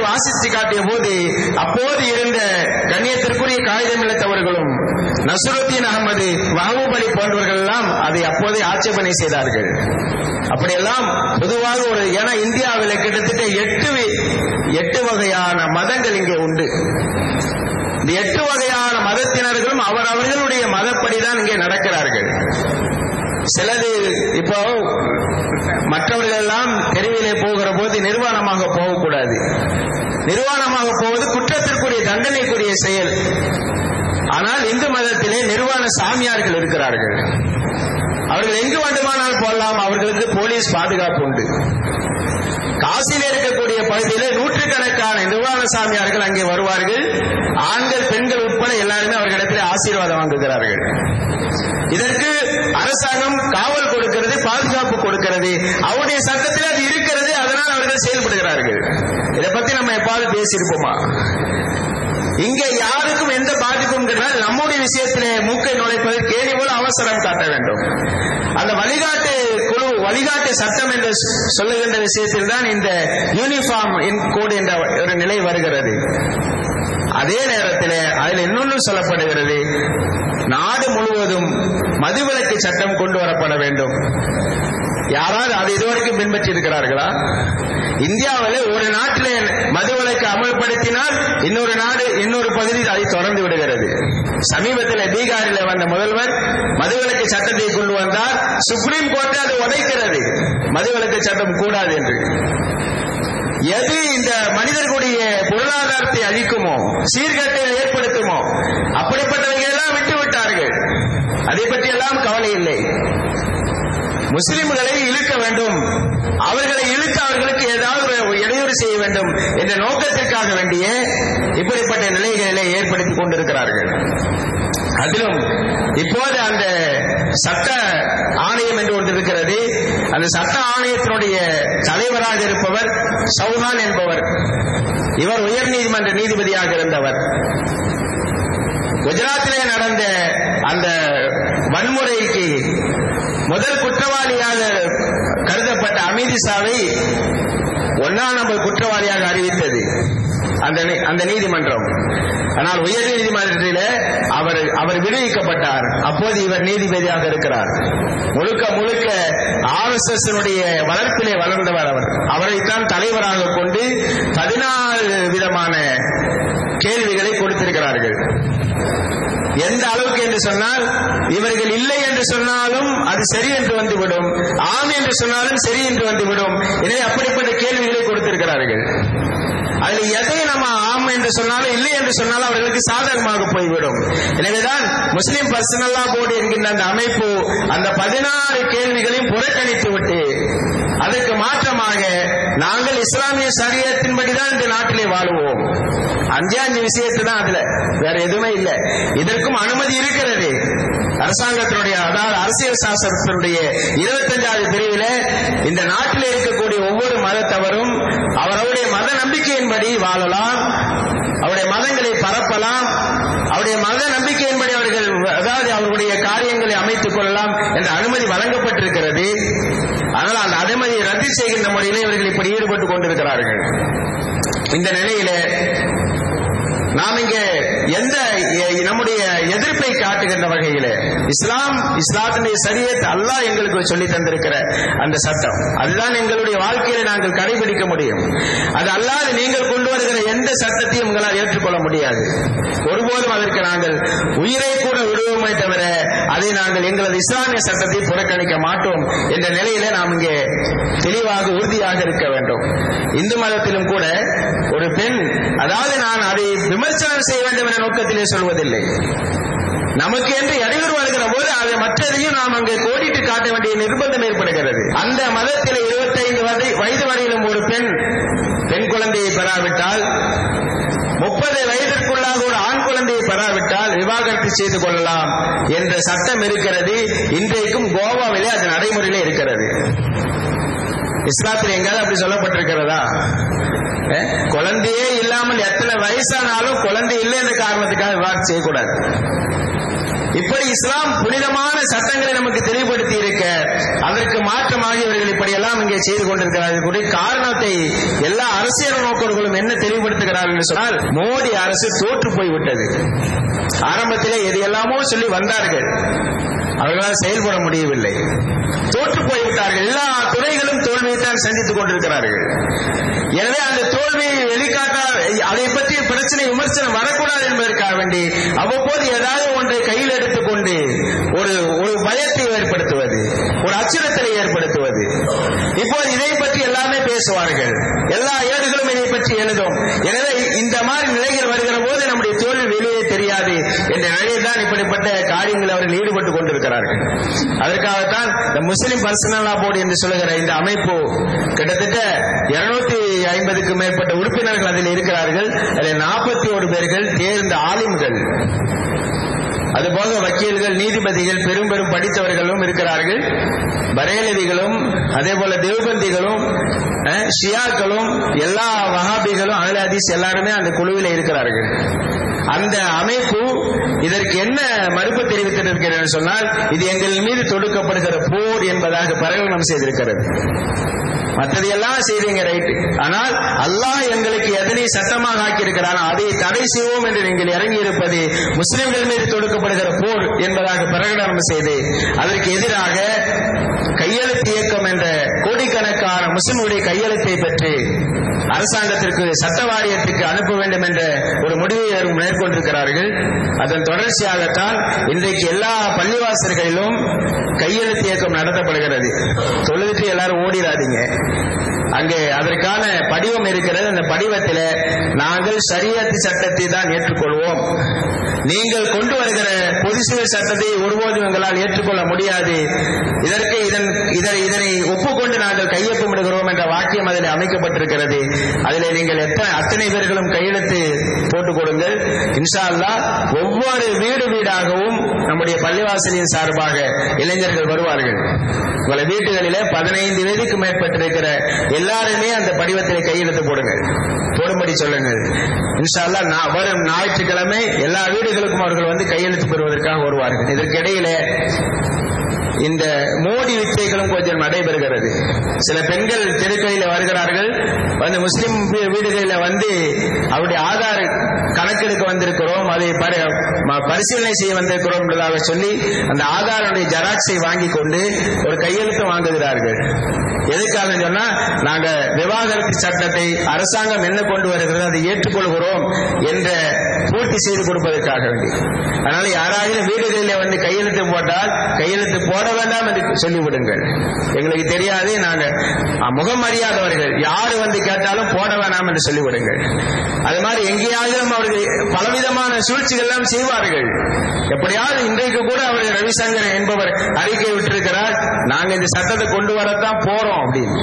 வாசித்து காட்டிய போது அப்போது இருந்த கண்ணியத்திற்குரிய காகிதமில்லத்தவர்களும் நசுருத்தீன் அகமது வாகுபலி போன்றவர்கள் எல்லாம் அதை அப்போதே ஆட்சேபனை செய்தார்கள் அப்படியெல்லாம் பொதுவாக ஒரு ஏன்னா இந்தியாவில் கிட்டத்தட்ட எட்டு வி- எட்டு வகையான மதங்கள் இங்கே உண்டு இந்த எட்டு வகையான மதத்தினர்களும் அவர் அவர்களுடைய மதப்படிதான் இங்கே நடக்கிறார்கள் சிலது இப்போ மற்றவர்கள் எல்லாம் தெருவிலே போகிற போது நிர்வாணமாக போகக்கூடாது நிர்வாணமாக போவது குற்றத்திற்குரிய தண்டனைக்குரிய செயல் ஆனால் இந்து மதத்திலே நிர்வாண சாமியார்கள் இருக்கிறார்கள் அவர்கள் எங்கு வேண்டுமானால் போகலாம் அவர்களுக்கு போலீஸ் பாதுகாப்பு உண்டு காசியில் இருக்கக்கூடிய பகுதியிலே நூற்றுக்கணக்கான நிர்வாண சாமியார்கள் அங்கே வருவார்கள் ஆண்கள் பெண்கள் உட்பட எல்லாருமே அவர்களிடத்தில் ஆசீர்வாதம் வாங்குகிறார்கள் இதற்கு அரசாங்கம் காவல் கொடுக்கிறது பாதுகாப்பு கொடுக்கிறது அவருடைய சட்டத்தில் அது இருக்கிறது அதனால் அவர்கள் செயல்படுகிறார்கள் இதை பத்தி நம்ம எப்பாவது பேசியிருப்போமா இங்க யாருக்கும் எந்த பாதிப்பும் கிடையாது நம்முடைய விஷயத்திலே மூக்கை நுழைப்பதற்கு கேலி போல அவசரம் காட்ட வேண்டும் அந்த வழிகாட்டு குழு வழிகாட்டு சட்டம் என்று சொ- சொல்லுகின்ற விஷயத்தில் தான் இந்த யூனிஃபார்ம் இன் கோட் என்ற ஒரு நிலை வருகிறது அதே நேரத்தில் அதில் இன்னொன்று சொல்லப்படுகிறது நாடு முழுவதும் மதுவிலக்கு சட்டம் கொண்டு வரப்பட வேண்டும் யாராவது அதை இதுவரைக்கும் பின்பற்றி இருக்கிறார்களா இந்தியாவில் ஒரு நாட்டிலே மதுவிலக்கு அமல்படுத்தினால் இன்னொரு நாடு இன்னொரு பகுதி அதை தொடர்ந்து விடுகிறது சமீபத்தில் பீகாரில் வந்த முதல்வர் மதுவிலக்கு சட்டத்தை கொண்டு வந்தார் சுப்ரீம் கோர்ட் அதை உடைக்கிறது மதுவிலக்கு சட்டம் கூடாது என்று எது இந்த மனிதர்களுடைய பொருளாதாரத்தை அழிக்குமோ சீர்கேட்டை ஏற்படுத்துமோ அப்படிப்பட்டவைகள் எல்லாம் விட்டு விட்டார்கள் அதை பற்றி எல்லாம் கவலை இல்லை முஸ்லிம்களை இழுக்க வேண்டும் அவர்களை இழுத்து அவர்களுக்கு ஏதாவது ஒரு இடையூறு செய்ய வேண்டும் என்ற நோக்கத்திற்காக வேண்டிய இப்படிப்பட்ட நிலைகளை ஏற்படுத்திக் கொண்டிருக்கிறார்கள் அதிலும் இப்போது அந்த சட்ட ஆணையம் என்று ஒன்று இருக்கிறது அந்த சட்ட ஆணையத்தினுடைய தலைவராக இருப்பவர் சௌஹான் என்பவர் இவர் உயர் நீதிமன்ற நீதிபதியாக இருந்தவர் குஜராத்திலே நடந்த அந்த வன்முறைக்கு முதல் குற்றவாளியாக கருதப்பட்ட அமித்ஷாவை ஒன்னாம் நம்பர் குற்றவாளியாக அறிவித்தது அந்த நீ- அந்த நீதிமன்றம் ஆனால் உயர் நீதிமன்றத்தில் அவர் அவர் விடுவிக்கப்பட்டார் அப்போது இவர் நீதிபதியாக இருக்கிறார் முழுக்க முழுக்க ஆர்எஸ்எஸ் வளர்ப்பிலே வளர்ந்தவர் அவர் அவரைத்தான் தலைவராக கொண்டு பதினாலு விதமான கேள்விகளை கொடுத்திருக்கிறார்கள் எந்த அளவுக்கு என்று சொன்னால் இவர்கள் இல்லை என்று சொன்னாலும் அது சரி என்று வந்துவிடும் ஆம் என்று சொன்னாலும் சரி என்று வந்துவிடும் எனவே அப்படிப்பட்ட கேள்விகளை கொடுத்திருக்கிறார்கள் அதில் எதை நம்ம ஆம் என்று சொன்னாலும் இல்லை என்று சொன்னாலும் அவர்களுக்கு சாதகமாக போய்விடும் எனவேதான் முஸ்லிம் பர்சனல்லா போர்டு என்கின்ற அந்த அமைப்பு அந்த பதினாறு கேள்விகளையும் புறக்கணித்து விட்டு அதற்கு மாற்றமாக நாங்கள் இஸ்லாமிய சரியத்தின்படிதான் இந்த நாட்டிலே வாழுவோம் அஞ்சே அஞ்சு விஷயத்து தான் அதுல வேற எதுவுமே இல்ல இதற்கும் அனுமதி இருக்கிறது அரசாங்கத்தினுடைய அதாவது அரசியல் சாசனத்தினுடைய இருபத்தஞ்சாவது பிரிவில இந்த நாட்டில் இருக்கக்கூடிய ஒவ்வொரு மதத்தவரும் அவரவருடைய மத நம்பிக்கையின்படி வாழலாம் அவருடைய மதங்களை பரப்பலாம் அவருடைய மத நம்பிக்கையின்படி அவர்கள் அதாவது அவருடைய காரியங்களை அமைத்துக் கொள்ளலாம் என்ற அனுமதி வழங்கப்பட்டிருக்கிறது ஆனால் அந்த அனுமதியை ரத்து செய்கின்ற முறையிலே இவர்கள் இப்படி ஈடுபட்டுக் கொண்டிருக்கிறார்கள் இந்த நிலையில நாம் இங்கே எந்த எ- நம்முடைய எதிர்ப்பை காட்டுகின்ற வகையில இஸ்லாம் இஸ்லாத்தினுடைய சரியத் அல்லாஹ் எங்களுக்கு சொல்லி தந்திருக்கிற அந்த சட்டம் அதுதான் எங்களுடைய வாழ்க்கையில நாங்கள் கடைபிடிக்க முடியும் அது அல்லாது நீங்கள் கொண்டு வருகிற எந்த சட்டத்தையும் உங்களால் ஏற்றுக்கொள்ள முடியாது ஒருபோதும் அதற்கு நாங்கள் உயிரை கூட விடுவோமே தவிர அதை நாங்கள் எங்களது இஸ்லாமிய சட்டத்தை புறக்கணிக்க மாட்டோம் என்ற நிலையில நாம் இங்கே தெளிவாக உறுதியாக இருக்க வேண்டும் இந்து மதத்திலும் கூட ஒரு பெண் அதாவது நான் அதை விமர்சனம் செய்ய வேண்டும் என்ற நோக்கத்திலே சொல்வதில்லை நமக்கு என்று இடையூறு வருகிற போது அதை மற்றதையும் நாம் அங்கே கோடிட்டு காட்ட வேண்டிய நிர்பந்தம் ஏற்படுகிறது அந்த மதத்தில் 25 வயது வயது வரையிலும் ஒரு பெண் பெண் குழந்தையை பெறாவிட்டால் முப்பது வயதிற்குள்ளாக ஒரு ஆண் குழந்தையை பெறாவிட்டால் விவாகரத்து செய்து கொள்ளலாம் என்ற சட்டம் இருக்கிறது இன்றைக்கும் கோவாவிலே அது நடைமுறையிலே இருக்கிறது இஸ்லாத்தில் எங்காவது அப்படி சொல்லப்பட்டிருக்கிறதா அஹ், குழந்தையே இல்லாமல் எத்தனை வயசானாலும் குழந்தை இல்லை என்ற காரணத்துக்காக விவாகம் செய்யக்கூடாது இப்படி இஸ்லாம் புனிதமான சட்டங்களை நமக்கு தெளிவுபடுத்தி இருக்க அதற்கு மாற்றமாக இவர்கள் இப்படியெல்லாம் இங்கே செய்து கொண்டிருக்கிறார்கள் கூடிய காரணத்தை எல்லா அரசியல் நோக்கர்களும் என்ன தெளிவுபடுத்துகிறார்கள் என்று சொன்னால் மோடி அரசு தோற்று போய்விட்டது ஆரம்பத்திலே எது எல்லாமோ சொல்லி வந்தார்கள் அவர்களால் செயல்பட முடியவில்லை தோற்று போய்விட்டார்கள் எல்லா துறைகளும் தோல்வியை தான் சந்தித்துக் கொண்டிருக்கிறார்கள் எனவே அந்த தோல்வியை வெளிக்காட்ட அதை பற்றி பிரச்சனை விமர்சனம் வரக்கூடாது என்பதற்காக வேண்டி அவ்வப்போது ஏதாவது ஒன்றை கையில் எடுத்துக்கொண்டு ஒரு ஒரு பயத்தை ஏற்படுத்துவது ஒரு அச்சுறுத்தலை ஏற்படுத்துவது இப்போது இதை பற்றி எல்லாமே பேசுவார்கள் எல்லா ஏடுகளும் இதை பற்றி எழுதும் எனவே இந்த மாதிரி நிலைகள் வருகிற போது நம்முடைய தோல்வி வெளியே தெரியாது என்ற நிலையில் தான் இப்படிப்பட்ட காரியங்கள் அவர்கள் ஈடுபட்டுக் கொண்டிருக்கிறார்கள் அதற்காகத்தான் இந்த முஸ்லிம் பர்சனல் லா போர்டு என்று சொல்லுகிற இந்த அமைப்பு கிட்டத்தட்ட இருநூத்தி ஐம்பதுக்கு மேற்பட்ட உறுப்பினர்கள் அதில் இருக்கிறார்கள் அதில் நாற்பத்தி ஒரு பேர்கள் தேர்ந்த ஆலிம்கள் அதுபோக வக்கீல்கள் நீதிபதிகள் பெரும் பெரும் படித்தவர்களும் இருக்கிறார்கள் பரேலவிகளும் அதே போல தேவபந்திகளும் அஹ், ஷியாக்களும் எல்லா வஹாபிகளும் அகல ஹதீஸ் எல்லாருமே அந்த குழுவில் இருக்கிறார்கள் அந்த அமைப்பு இதற்கு என்ன மறுப்பு தெரிவித்திருக்கிறது சொன்னால் இது எங்கள் மீது தொடுக்கப்படுகிற போர் என்பதாக பிரகடனம் செய்திருக்கிறது மற்றது எல்லாம் செய்றீங்க ரைட் ஆனால் அல்லாஹ் எங்களுக்கு எதனை சட்டமாக ஆக்கியிருக்கிறான் அதை தடை செய்வோம் என்று நீங்கள் இறங்கி இருப்பது முஸ்லிம்கள் மீது தொடுக்கப்படுகிற போர் என்பதாக பிரகடனம் செய்து அதற்கு எதிராக கையெழுத்து இயக்கம் என்ற கோடிக்கணக்கான முஸ்லிம்களுடைய கையெழுத்தை பெற்று அரசாங்கத்திற்கு சட்ட வாரியத்துக்கு அனுப்ப வேண்டும் என்ற ஒரு முடிவை அவர்கள் மேற்கொண்டிருக்கிறார்கள் அதன் தொடர்ச்சியாகத்தான் இன்றைக்கு எல்லா பள்ளிவாசல்களிலும் கையெழுத்து இயக்கம் நடத்தப்படுகிறது தொழுதுட்டு எல்லாரும் ஓடிடாதீங்க அங்கே அதற்கான படிவம் இருக்கிறது அந்த படிவத்தில் நாங்கள் சரியத்து சட்டத்தை தான் ஏற்றுக்கொள்வோம் நீங்கள் கொண்டு வருகிற பொது சிவில் சட்டத்தை ஒருபோதும் எங்களால் ஏற்றுக்கொள்ள முடியாது இதற்கு இதன் இதனை இதனை ஒப்புக்கொண்டு நாங்கள் கையொப்பமிடுகிறோம் என்ற வாக்கியம் அதில் அமைக்கப்பட்டிருக்கிறது அதில் நீங்கள் எத்தனை அத்தனை பேர்களும் கையெழுத்து போட்டுக் கொடுங்கள் இன்ஷா அல்லாஹ் ஒவ்வொரு வீடு வீடாகவும் நம்முடைய பள்ளிவாசலின் சார்பாக இளைஞர்கள் வருவார்கள் உங்களை வீட்டுகளிலே பதினைந்து வயதுக்கு மேற்பட்டிருக்கிற எல்லாருமே அந்த படிவத்தில் கையெழுத்து போடுங்கள் போடும்படி சொல்லுங்கள் இன்ஷா அல்லாஹ் நா- வரும் ஞாயிற்றுக்கிழமை எல்லா வீடுகளுக்கும் அவர்கள் வந்து கையெழுத்து பெறுவதற்காக வருவார்கள் இதற்கிடையிலே இந்த மோடி வித்தைகளும் கொஞ்சம் நடைபெறுகிறது சில பெண்கள் தெருக்களில் வருகிறார்கள் வந்து முஸ்லிம் வீ- வீடுகளில் வந்து அவருடைய ஆதார் கணக்கெடுக்க வந்திருக்கிறோம் அதை பரி- ம- பரிசீலனை செய்ய வந்திருக்கிறோம் என்பதாக சொல்லி அந்த ஆதாருடைய ஜெராக்ஸை வாங்கி கொண்டு ஒரு கையெழுத்து வாங்குகிறார்கள் எதுக்காக சொன்னா நாங்க விவாகரத்து சட்டத்தை அரசாங்கம் என்ன கொண்டு வருகிறது அதை ஏற்றுக்கொள்கிறோம் என்ற பூர்த்தி செய்து கொடுப்பதற்காக வேண்டி அதனால யாராவது வீடுகளில் வந்து கையெழுத்து போட்டால் கையெழுத்து போட வேண்டாம் என்று சொல்லிவிடுங்கள் எங்களுக்கு தெரியாது நாங்க அஹ், முகம் அறியாதவர்கள் யாரு வந்து கேட்டாலும் போட வேண்டாம் என்று சொல்லிவிடுங்கள் அது மாதிரி எங்கேயாவது அவர்கள் பலவிதமான சூழ்ச்சிகள் எல்லாம் செய்வார்கள் எப்படியாவது இன்றைக்கு கூட அவர் ரவிசங்கர் என்பவர் அறிக்கை விட்டிருக்கிறார் நாங்க இந்த சட்டத்தை கொண்டு வரத்தான் போறோம் அப்படின்னு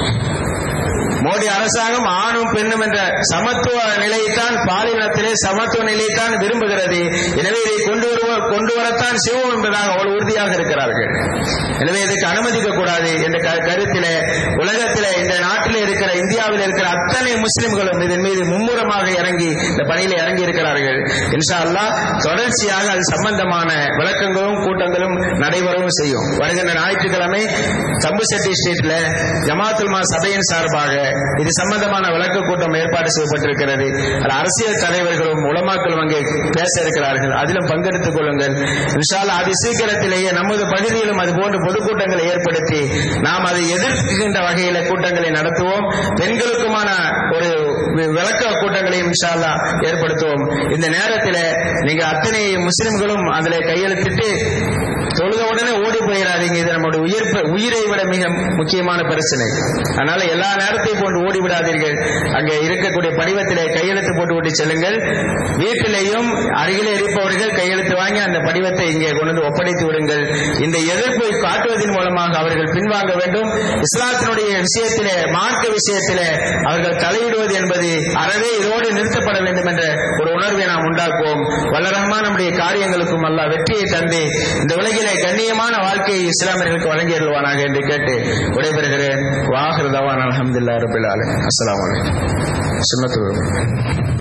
மோடி அரசாங்கம் ஆணும் பெண்ணும் என்ற சமத்துவ நிலையைத்தான் பாலினத்திலே சமத்துவ நிலையைத்தான் விரும்புகிறது எனவே இதை கொண்டு வருவ கொண்டு வரத்தான் செய்வோம் என்பதாக அவ்வளவு உறுதியாக இருக்கிறார்கள் எனவே இதுக்கு அனுமதிக்க கூடாது என்ற க- கருத்திலே உலகத்திலே இந்த நாட்டில் இருக்கிற இந்தியாவில் இருக்கிற அத்தனை முஸ்லிம்களும் இதன் மீது மும்முரமாக இறங்கி இந்த பணியில் இறங்கி இருக்கிறார்கள் இன்ஷா அல்லாஹ் தொடர்ச்சியாக அது சம்பந்தமான விளக்கங்களும் கூட்டங்களும் நடைபெறவும் செய்யும் வருகின்ற ஞாயிற்றுக்கிழமை சம்புசெட்டி ஸ்ட்ரீட்ல ஜமாத்துல்மா சபையின் சார்பாக இது சம்பந்தமான விளக்க கூட்டம் ஏற்பாடு செய்யப்பட்டிருக்கிறது அதில் அரசியல் தலைவர்களும் உலமாக்களும் அங்கே பேச இருக்கிறார்கள் அதிலும் பங்கெடுத்துக் கொள்ளுங்கள் இன்ஷால்லா அது சீக்கிரத்திலேயே நமது பகுதியிலும் அது போன்ற பொதுக்கூட்டங்களை ஏற்படுத்தி நாம் அதை எதிர்க்கின்ற வகையில கூட்டங்களை நடத்துவோம் பெண்களுக்குமான ஒரு வி- விளக்க கூட்டங்களையும் இன்ஷால்லா ஏற்படுத்துவோம் இந்த நேரத்தில் நீங்க அத்தனை முஸ்லிம்களும் அதில் கையெழுத்திட்டு தொழுத உடனே ஓடி போயிடாதீங்க இது நம்முடைய உயிர் ப- உயிரை விட மிக முக்கியமான பிரச்சனை அதனால எல்லா நேரத்தையும் போன்று ஓடி விடாதீர்கள் அங்கே இருக்கக்கூடிய படிவத்திலே கையெழுத்து போட்டு விட்டு செல்லுங்கள் வீட்டிலேயும் அருகிலே இருப்பவர்கள் கையெழுத்து வாங்கி அந்த படிவத்தை இங்கே கொண்டு வந்து ஒப்படைத்து விடுங்கள் இந்த எதிர்ப்பை காட்டுவதன் மூலமாக அவர்கள் பின்வாங்க வேண்டும் இஸ்லாத்தினுடைய விஷயத்திலே மார்க்க விஷயத்திலே அவர்கள் தலையிடுவது என்பது அறவே இதோடு நிறுத்தப்பட வேண்டும் என்ற ஒரு உணர்வை நாம் உண்டாக்குவோம் வல்ல ரஹ்மான் நம்முடைய காரியங்களுக்கும் அல்லாஹ் வெற்றியை தந்து இந்த உலகிலே கண்ணியமான வாழ்க்கையை இஸ்லாமியர்களுக்கு வழங்கி அருள்வானாக என்று கேட்டு விடைபெறுகிறேன் வாஹிர் தவான் அலமதுல்லா ரபில் அஸ்லாம் வலைக்கம் சுன்னத்து